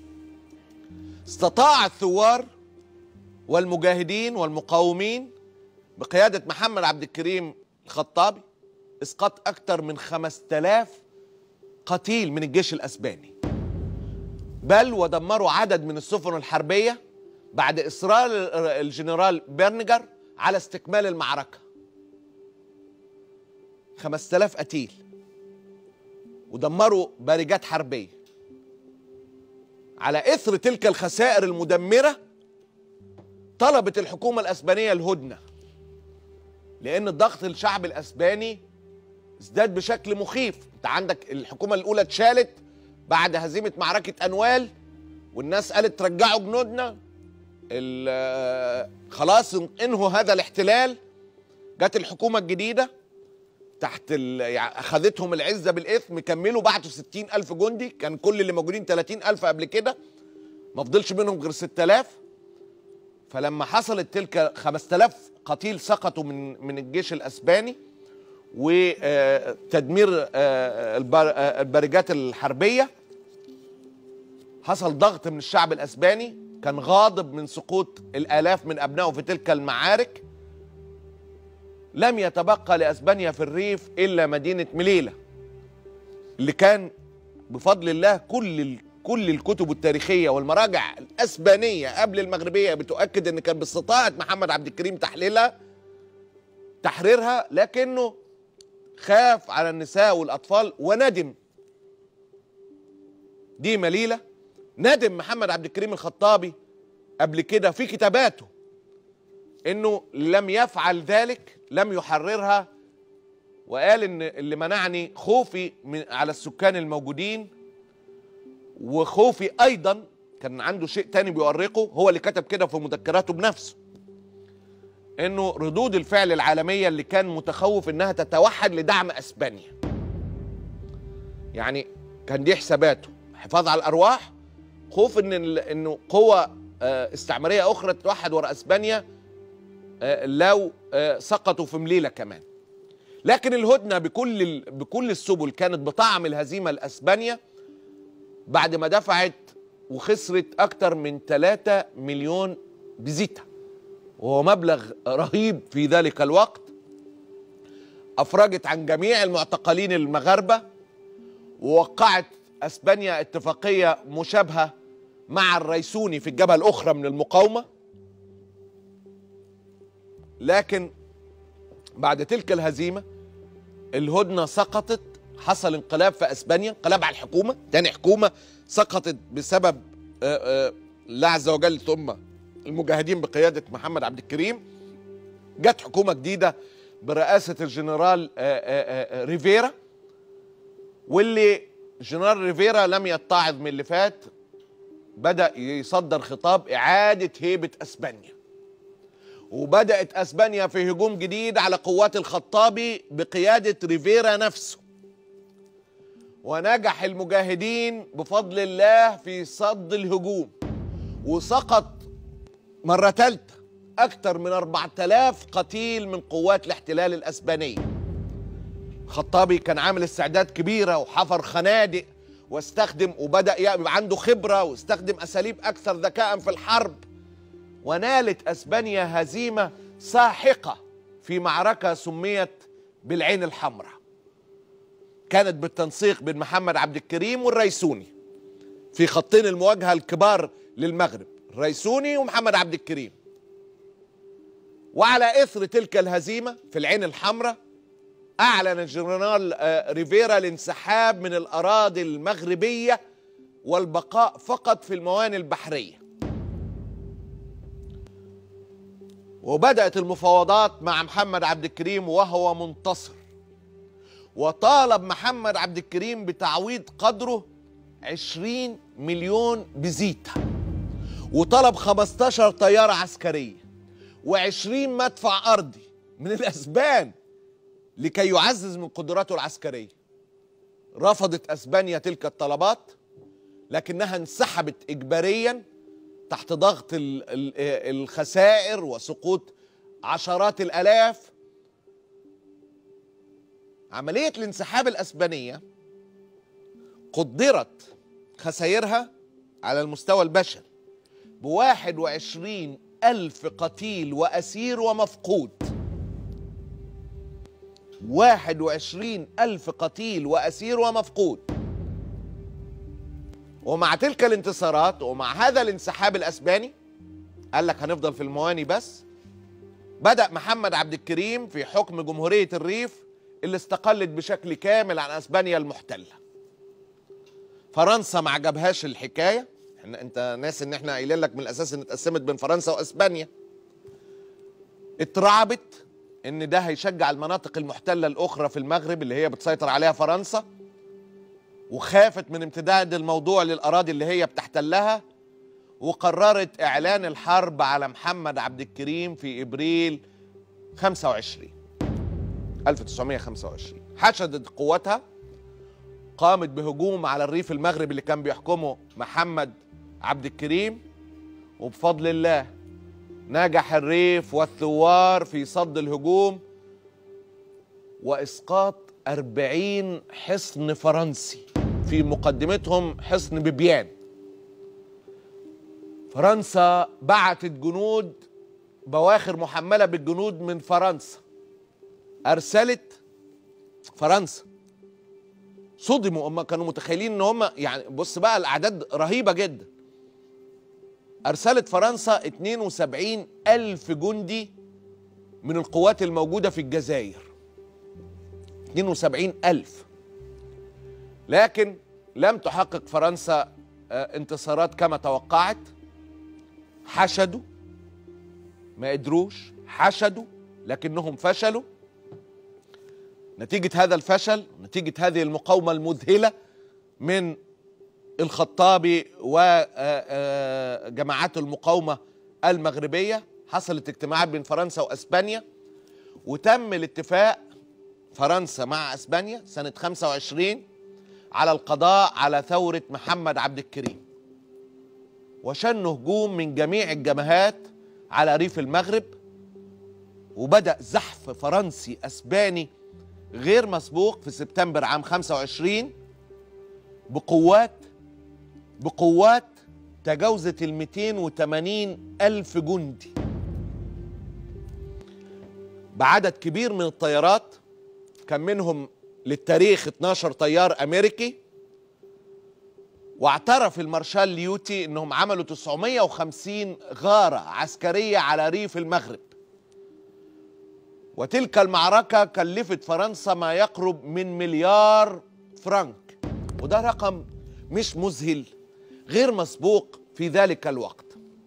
استطاع الثوار والمجاهدين والمقاومين بقيادة محمد عبد الكريم الخطابي اسقاط أكثر من 5000 قتيل من الجيش الأسباني بل ودمروا عدد من السفن الحربية بعد إصرار الجنرال بيرنجر على استكمال المعركة 5000 قتيل ودمروا بارجات حربية على إثر تلك الخسائر المدمرة طلبت الحكومة الأسبانية الهدنة لأن الضغط الشعب الأسباني ازداد بشكل مخيف انت عندك الحكومة الأولى اتشالت بعد هزيمة معركة أنوال والناس قالت رجعوا جنودنا ال- خلاص انهوا هذا الاحتلال جت الحكومة الجديدة تحت ال... يعني أخذتهم العزة بالإثم كملوا بعتوا ستين ألف جندي كان كل اللي موجودين تلاتين ألف قبل كده ما فضلش منهم غير ستة آلاف فلما حصلت تلك 5000 قتيل سقطوا من من الجيش الاسباني وتدمير البارجات الحربيه حصل ضغط من الشعب الاسباني كان غاضب من سقوط الالاف من ابنائه في تلك المعارك لم يتبقى لاسبانيا في الريف الا مدينه مليله اللي كان بفضل الله كل ال- كل الكتب التاريخيه والمراجع الاسبانيه قبل المغربيه بتؤكد ان كان باستطاعه محمد عبد الكريم تحليلها تحريرها لكنه خاف على النساء والاطفال وندم دي مليله ندم محمد عبد الكريم الخطابي قبل كده في كتاباته انه لم يفعل ذلك لم يحررها وقال ان اللي منعني خوفي من على السكان الموجودين وخوفي ايضا كان عنده شيء تاني بيؤرقه هو اللي كتب كده في مذكراته بنفسه انه ردود الفعل العالميه اللي كان متخوف انها تتوحد لدعم اسبانيا يعني كان دي حساباته حفاظ على الارواح خوف ان ال- انه قوى آه، استعماريه اخرى تتوحد وراء اسبانيا آه، لو آه، سقطوا في مليله كمان لكن الهدنه بكل ال- بكل السبل كانت بطعم الهزيمه لاسبانيا بعد ما دفعت وخسرت اكتر من 3 مليون بزيتا وهو مبلغ رهيب في ذلك الوقت افرجت عن جميع المعتقلين المغاربه ووقعت اسبانيا اتفاقيه مشابهه مع الريسوني في الجبهه الاخرى من المقاومه لكن بعد تلك الهزيمه الهدنه سقطت حصل انقلاب في اسبانيا انقلاب على الحكومه تاني حكومه سقطت بسبب آه، آه، الله عز وجل ثم المجاهدين بقياده محمد عبد الكريم جت حكومه جديده برئاسه الجنرال آه، آه، آه، ريفيرا واللي جنرال ريفيرا لم يتعظ من اللي فات بدا يصدر خطاب اعاده هيبه اسبانيا وبدات اسبانيا في هجوم جديد على قوات الخطابي بقياده ريفيرا نفسه ونجح المجاهدين بفضل الله في صد الهجوم وسقط مرة ثالثة أكثر من 4000 قتيل من قوات الاحتلال الأسبانية خطابي كان عامل استعداد كبيرة وحفر خنادق واستخدم وبدأ يبقى عنده خبرة واستخدم أساليب أكثر ذكاء في الحرب ونالت أسبانيا هزيمة ساحقة في معركة سميت بالعين الحمراء كانت بالتنسيق بين محمد عبد الكريم والريسوني في خطين المواجهة الكبار للمغرب الريسوني ومحمد عبد الكريم وعلى إثر تلك الهزيمة في العين الحمراء أعلن الجنرال آه، ريفيرا الانسحاب من الأراضي المغربية والبقاء فقط في الموانئ البحرية وبدأت المفاوضات مع محمد عبد الكريم وهو منتصر وطالب محمد عبد الكريم بتعويض قدره 20 مليون بزيتا وطلب 15 طيارة عسكرية و20 مدفع أرضي من الأسبان لكي يعزز من قدراته العسكرية رفضت أسبانيا تلك الطلبات لكنها انسحبت إجباريا تحت ضغط ال- ال- الخسائر وسقوط عشرات الآلاف عملية الانسحاب الأسبانية قدرت خسائرها على المستوى البشري بواحد وعشرين ألف قتيل وأسير ومفقود واحد وعشرين ألف قتيل وأسير ومفقود ومع تلك الانتصارات ومع هذا الانسحاب الأسباني قال لك هنفضل في المواني بس بدأ محمد عبد الكريم في حكم جمهورية الريف اللي استقلت بشكل كامل عن اسبانيا المحتله فرنسا ما عجبهاش الحكايه احنا انت ناس ان احنا قايلين لك من الاساس ان اتقسمت بين فرنسا واسبانيا اترعبت ان ده هيشجع المناطق المحتله الاخرى في المغرب اللي هي بتسيطر عليها فرنسا وخافت من امتداد الموضوع للاراضي اللي هي بتحتلها وقررت اعلان الحرب على محمد عبد الكريم في ابريل 25 1925 حشدت قوتها قامت بهجوم على الريف المغربي اللي كان بيحكمه محمد عبد الكريم وبفضل الله نجح الريف والثوار في صد الهجوم وإسقاط أربعين حصن فرنسي في مقدمتهم حصن ببيان فرنسا بعتت جنود بواخر محملة بالجنود من فرنسا أرسلت فرنسا صدموا هم كانوا متخيلين ان هم يعني بص بقى الاعداد رهيبه جدا ارسلت فرنسا 72 الف جندي من القوات الموجوده في الجزائر 72 الف لكن لم تحقق فرنسا آه، انتصارات كما توقعت حشدوا ما قدروش حشدوا لكنهم فشلوا نتيجة هذا الفشل نتيجة هذه المقاومة المذهلة من الخطابي وجماعات المقاومة المغربية حصلت اجتماعات بين فرنسا وأسبانيا وتم الاتفاق فرنسا مع أسبانيا سنة 25 على القضاء على ثورة محمد عبد الكريم وشن هجوم من جميع الجبهات على ريف المغرب وبدأ زحف فرنسي أسباني غير مسبوق في سبتمبر عام 25 بقوات بقوات تجاوزت ال 280 ألف جندي بعدد كبير من الطيارات كان منهم للتاريخ 12 طيار أمريكي واعترف المارشال ليوتي انهم عملوا 950 غارة عسكرية على ريف المغرب وتلك المعركة كلفت فرنسا ما يقرب من مليار فرنك وده رقم مش مذهل غير مسبوق في ذلك الوقت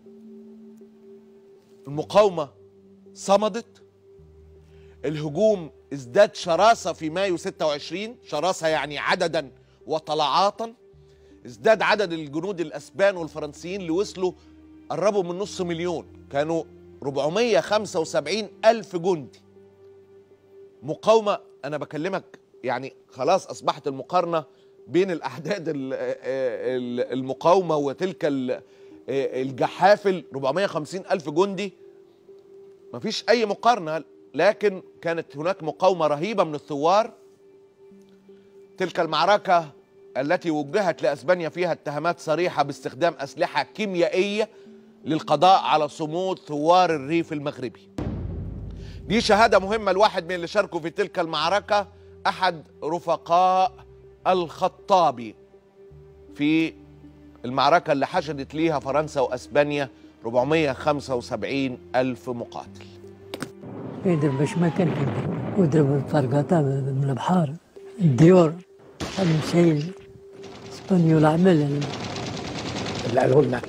المقاومة صمدت الهجوم ازداد شراسة في مايو 26 شراسة يعني عددا وطلعاتا ازداد عدد الجنود الاسبان والفرنسيين اللي وصلوا قربوا من نص مليون كانوا 475 الف جندي مقاومه انا بكلمك يعني خلاص اصبحت المقارنه بين الاعداد ال- ال- المقاومه وتلك ال- الجحافل 450 الف جندي مفيش اي مقارنه لكن كانت هناك مقاومه رهيبه من الثوار تلك المعركه التي وجهت لاسبانيا فيها اتهامات صريحه باستخدام اسلحه كيميائيه للقضاء على صمود ثوار الريف المغربي. دي شهاده مهمه لواحد من اللي شاركوا في تلك المعركه احد رفقاء الخطابي في المعركه اللي حشدت ليها فرنسا واسبانيا 475 الف مقاتل. يضرب باش ما كان كيدير ويضرب الفرقاطة من البحر الديور المسيل اسبانيول عمل اللي قاله لنا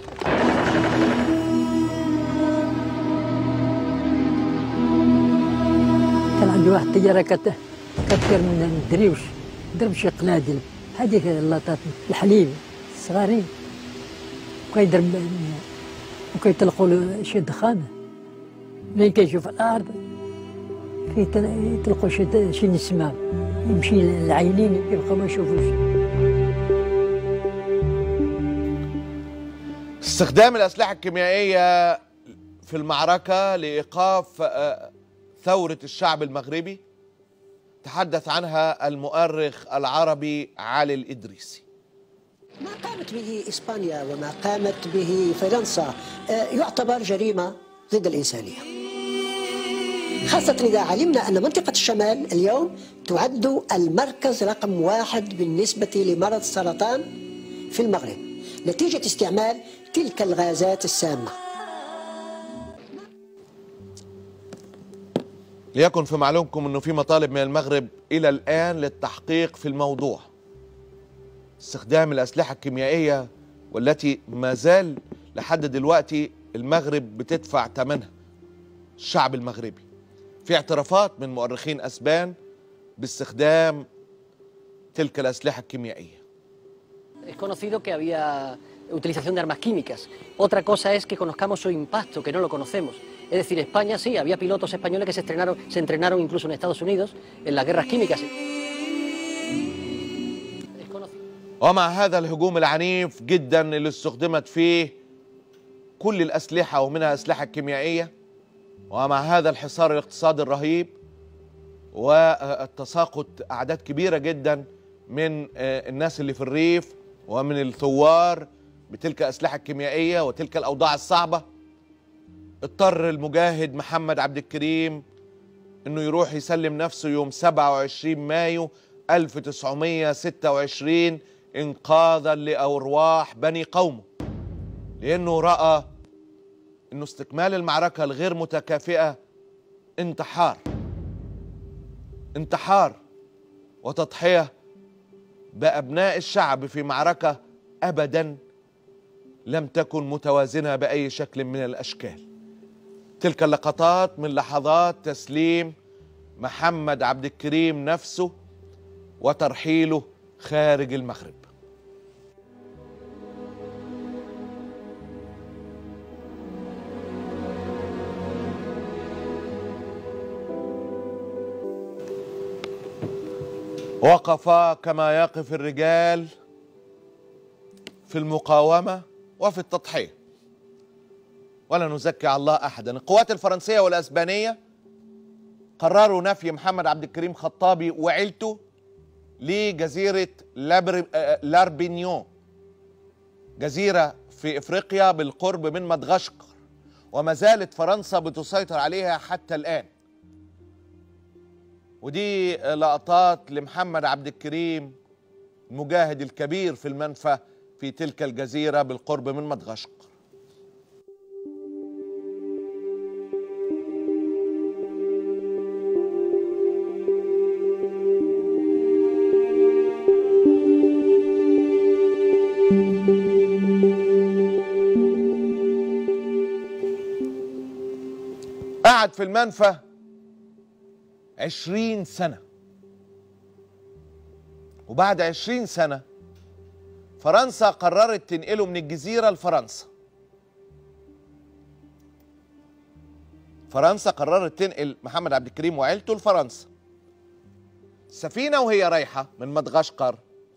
كان عندي واحد الطيارة كت كتكر من الدريوش ضرب شي قناديل هذيك اللطات الحليب الصغارين وكيضرب وكيطلقوا له شي دخان ملي كيشوف الارض كيتل- يطلقوا شي شي نسمه يمشي العينين يبقى ما يشوفوش استخدام الأسلحة الكيميائية في المعركة لإيقاف آه، ثورة الشعب المغربي تحدث عنها المؤرخ العربي علي الإدريسي ما قامت به اسبانيا وما قامت به فرنسا آه، يعتبر جريمه ضد الانسانيه. خاصة إذا علمنا أن منطقة الشمال اليوم تعد المركز رقم واحد بالنسبة لمرض السرطان في المغرب نتيجة استعمال تلك الغازات السامة ليكن في معلومكم أنه في مطالب من المغرب إلى الآن للتحقيق في الموضوع استخدام الأسلحة الكيميائية والتي ما زال لحد دلوقتي المغرب بتدفع ثمنها الشعب المغربي في اعترافات من مؤرخين أسبان باستخدام تلك الأسلحة الكيميائية Es conocido que había utilización de armas químicas. Otra cosa es que conozcamos su impacto, que no lo conocemos. Es decir, España sí, había pilotos españoles que se, estrenaron, se entrenaron incluso en Estados Unidos en las guerras químicas. Es conocido. ومع هذا الهجوم العنيف جدا اللي استخدمت فيه كل الأسلحة ومنها أسلحة كيميائية ومع هذا الحصار الاقتصادي الرهيب والتساقط أعداد كبيرة جدا من آه، الناس اللي في الريف ومن الثوار بتلك الأسلحة الكيميائية وتلك الأوضاع الصعبة اضطر المجاهد محمد عبد الكريم انه يروح يسلم نفسه يوم 27 مايو 1926 إنقاذا لأرواح بني قومه لأنه رأى أنه استكمال المعركة الغير متكافئة انتحار انتحار وتضحية بأبناء الشعب في معركة أبدا لم تكن متوازنة بأي شكل من الأشكال تلك اللقطات من لحظات تسليم محمد عبد الكريم نفسه وترحيله خارج المغرب وقف كما يقف الرجال في المقاومة وفي التضحية ولا نزكي على الله أحدا القوات الفرنسية والأسبانية قرروا نفي محمد عبد الكريم خطابي وعيلته لجزيرة لابر... آه، لاربينيون جزيرة في إفريقيا بالقرب من مدغشقر وما زالت فرنسا بتسيطر عليها حتى الآن ودي لقطات لمحمد عبد الكريم المجاهد الكبير في المنفى في تلك الجزيرة بالقرب من مدغشقر قعد في المنفى عشرين سنة وبعد عشرين سنة فرنسا قررت تنقله من الجزيرة لفرنسا فرنسا قررت تنقل محمد عبد الكريم وعيلته لفرنسا السفينة وهي رايحة من مدغشقر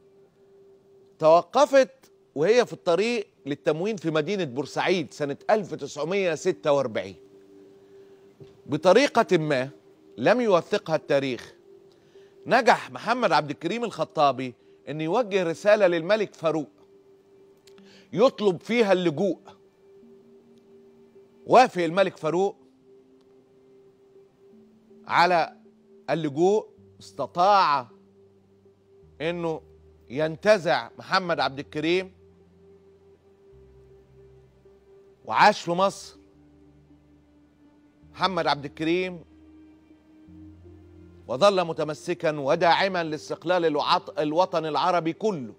توقفت وهي في الطريق للتموين في مدينة بورسعيد سنة 1946 بطريقة ما لم يوثقها التاريخ نجح محمد عبد الكريم الخطابي ان يوجه رسالة للملك فاروق يطلب فيها اللجوء وافق الملك فاروق على اللجوء استطاع انه ينتزع محمد عبد الكريم وعاش في مصر محمد عبد الكريم وظل متمسكا وداعما لاستقلال الوعط- الوطن العربي كله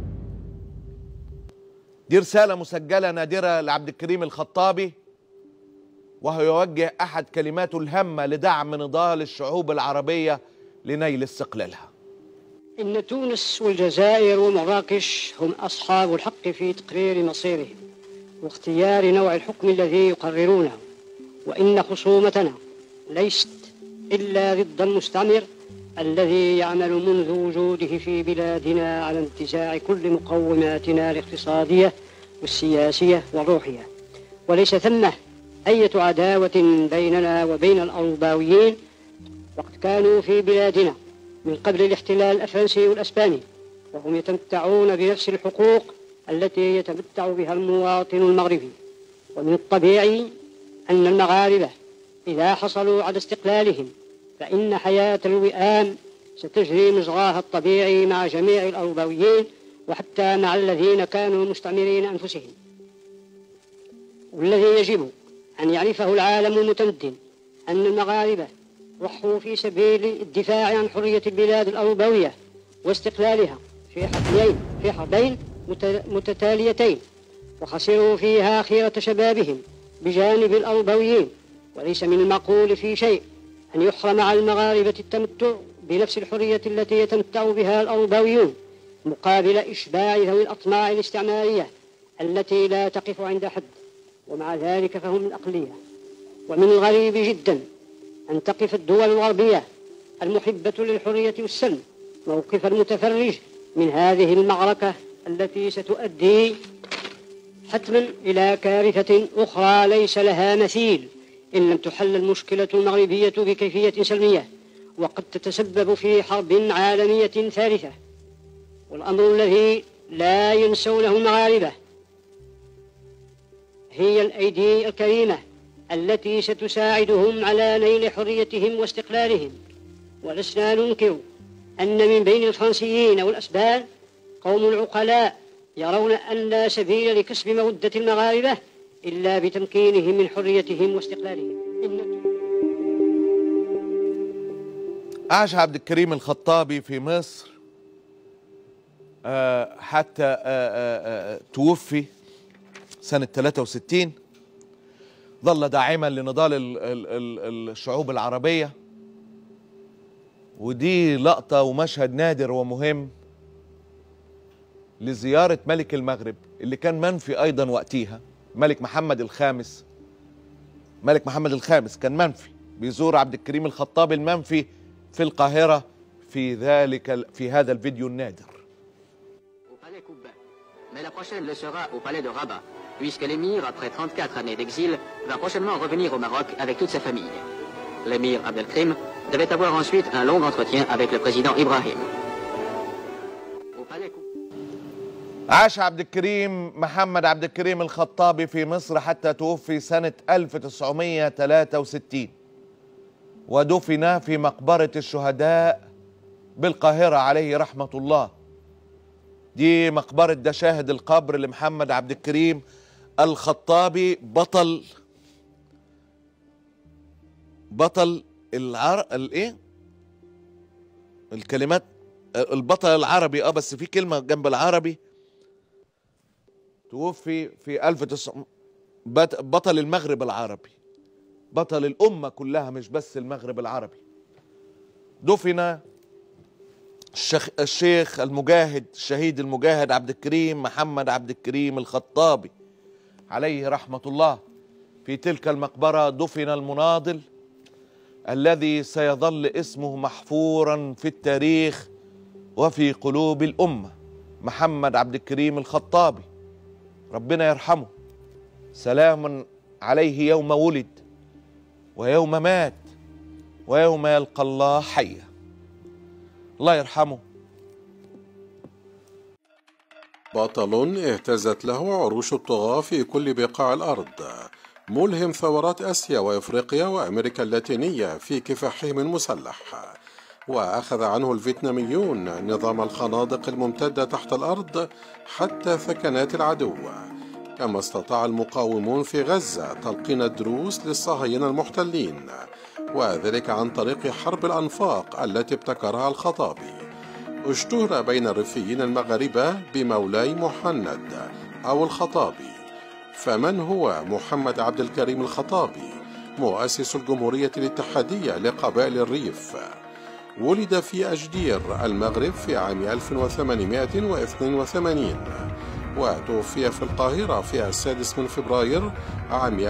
دي رسالة مسجلة نادرة لعبد الكريم الخطابي وهو يوجه أحد كلماته الهامة لدعم نضال الشعوب العربية لنيل استقلالها إن تونس والجزائر ومراكش هم أصحاب الحق في تقرير مصيرهم واختيار نوع الحكم الذي يقررونه وإن خصومتنا ليست إلا ضد المستعمر الذي يعمل منذ وجوده في بلادنا على انتزاع كل مقوماتنا الاقتصادية والسياسية والروحية وليس ثمة أية عداوة بيننا وبين الأوروباويين وقد كانوا في بلادنا من قبل الاحتلال الفرنسي والأسباني وهم يتمتعون بنفس الحقوق التي يتمتع بها المواطن المغربي ومن الطبيعي أن المغاربة إذا حصلوا على استقلالهم فإن حياة الوئام ستجري مجراها الطبيعي مع جميع الأوروبيين وحتى مع الذين كانوا مستعمرين أنفسهم والذي يجب أن يعرفه العالم المتمدن أن المغاربة ضحوا في سبيل الدفاع عن حرية البلاد الأوروبية واستقلالها في حربين في حربين مت- متتاليتين وخسروا فيها خيرة شبابهم بجانب الأوروبيين وليس من المعقول في شيء أن يحرم على المغاربة التمتع بنفس الحرية التي يتمتع بها الأوروبيون مقابل إشباع ذوي الأطماع الاستعمارية التي لا تقف عند حد ومع ذلك فهم الأقلية ومن الغريب جدا أن تقف الدول الغربية المحبة للحرية والسلم موقف المتفرج من هذه المعركة التي ستؤدي حتما إلى كارثة أخرى ليس لها مثيل إن لم تحل المشكلة المغربية بكيفية سلمية وقد تتسبب في حرب عالمية ثالثة والأمر الذي لا ينسونه المغاربة هي الأيدي الكريمة التي ستساعدهم على نيل حريتهم واستقلالهم ولسنا ننكر أن من بين الفرنسيين والأسبان قوم عقلاء يرون أن لا سبيل لكسب مودة المغاربة إلا بتمكينهم من حريتهم واستقلالهم إن عاش عبد الكريم الخطابي في مصر آه، حتى آه، آه، آه، توفي سنة 63 ظل داعما لنضال ال- ال- ال- الشعوب العربية ودي لقطة ومشهد نادر ومهم لزيارة ملك المغرب اللي كان منفي أيضا وقتها ملك محمد الخامس ملك محمد الخامس كان منفي بيزور عبد الكريم الخطابي المنفي في القاهرة في ذلك ال- في هذا الفيديو النادر au palais Koubba. Mais la prochaine le sera au palais de Rabat, puisque l'émir, après 34 années d'exil, va prochainement revenir au Maroc avec toute sa famille. L'émir Abdelkrim devait avoir ensuite un long entretien avec le président Ibrahim. Au palais Koubba. عاش عبد الكريم محمد عبد الكريم الخطابي في مصر حتى توفي سنة 1963 ودفن في مقبرة الشهداء بالقاهرة عليه رحمة الله دي مقبرة ده شاهد القبر لمحمد عبد الكريم الخطابي بطل بطل العر الايه الكلمات البطل العربي اه بس في كلمة جنب العربي توفي في 1900 بط- بطل المغرب العربي بطل الأمة كلها مش بس المغرب العربي دفن الشيخ, الشيخ المجاهد الشهيد المجاهد عبد الكريم محمد عبد الكريم الخطابي عليه رحمة الله في تلك المقبرة دفن المناضل الذي سيظل اسمه محفورا في التاريخ وفي قلوب الأمة محمد عبد الكريم الخطابي ربنا يرحمه سلام عليه يوم ولد ويوم مات ويوم يلقى الله حيا الله يرحمه بطل اهتزت له عروش الطغاة في كل بقاع الأرض ملهم ثورات آسيا وإفريقيا وأمريكا اللاتينية في كفاحهم المسلح وأخذ عنه الفيتناميون نظام الخنادق الممتدة تحت الأرض حتى ثكنات العدو كما استطاع المقاومون في غزة تلقين الدروس للصهاينة المحتلين وذلك عن طريق حرب الأنفاق التي ابتكرها الخطابي اشتهر بين الريفيين المغاربة بمولاي محند أو الخطابي فمن هو محمد عبد الكريم الخطابي مؤسس الجمهورية الاتحادية لقبائل الريف ولد في أجدير المغرب في عام 1882 وتوفي في القاهرة في السادس من فبراير عام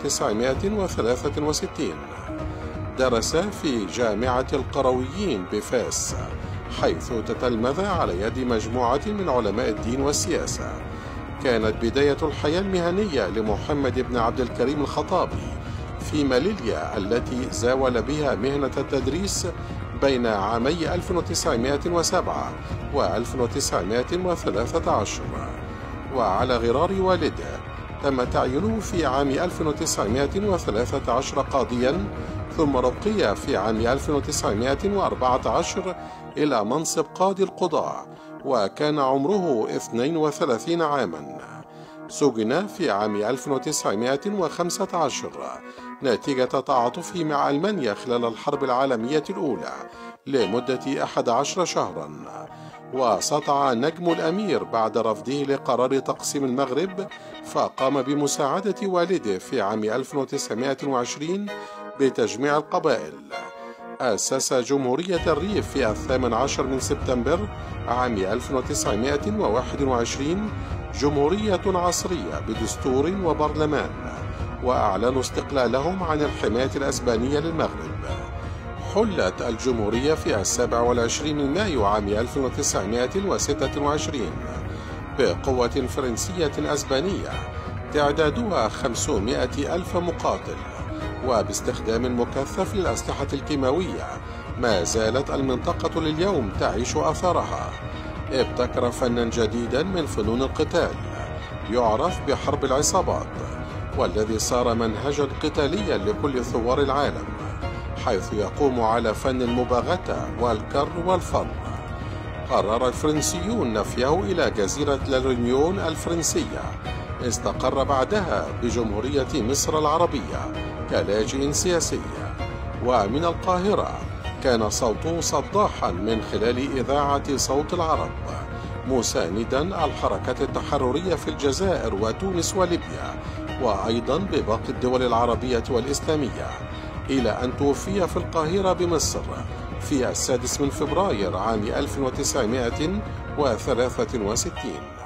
1963 درس في جامعة القرويين بفاس حيث تتلمذ على يد مجموعة من علماء الدين والسياسة كانت بداية الحياة المهنية لمحمد بن عبد الكريم الخطابي في ماليليا التي زاول بها مهنة التدريس بين عامي 1907 و 1913 وعلى غرار والده تم تعيينه في عام 1913 قاضيا ثم رقي في عام 1914 إلى منصب قاضي القضاء وكان عمره 32 عاما سجن في عام 1915 نتيجة تعاطفه مع ألمانيا خلال الحرب العالمية الأولى لمدة 11 شهرا وسطع نجم الأمير بعد رفضه لقرار تقسيم المغرب فقام بمساعدة والده في عام 1920 بتجميع القبائل أسس جمهورية الريف في الثامن عشر من سبتمبر عام 1921 جمهورية عصرية بدستور وبرلمان وأعلنوا استقلالهم عن الحماية الأسبانية للمغرب حلت الجمهورية في السابع والعشرين من مايو عام 1926 بقوة فرنسية أسبانية تعدادها 500 ألف مقاتل وباستخدام مكثف للأسلحة الكيماوية ما زالت المنطقة لليوم تعيش أثرها ابتكر فنا جديدا من فنون القتال يعرف بحرب العصابات والذي صار منهجا قتاليا لكل ثوار العالم حيث يقوم على فن المباغتة والكر والفر قرر الفرنسيون نفيه إلى جزيرة لارينيون الفرنسية استقر بعدها بجمهورية مصر العربية كلاجئ سياسي ومن القاهرة كان صوته صداحا من خلال إذاعة صوت العرب مساندا الحركة التحررية في الجزائر وتونس وليبيا وأيضا بباقي الدول العربية والإسلامية إلى أن توفي في القاهرة بمصر في السادس من فبراير عام 1963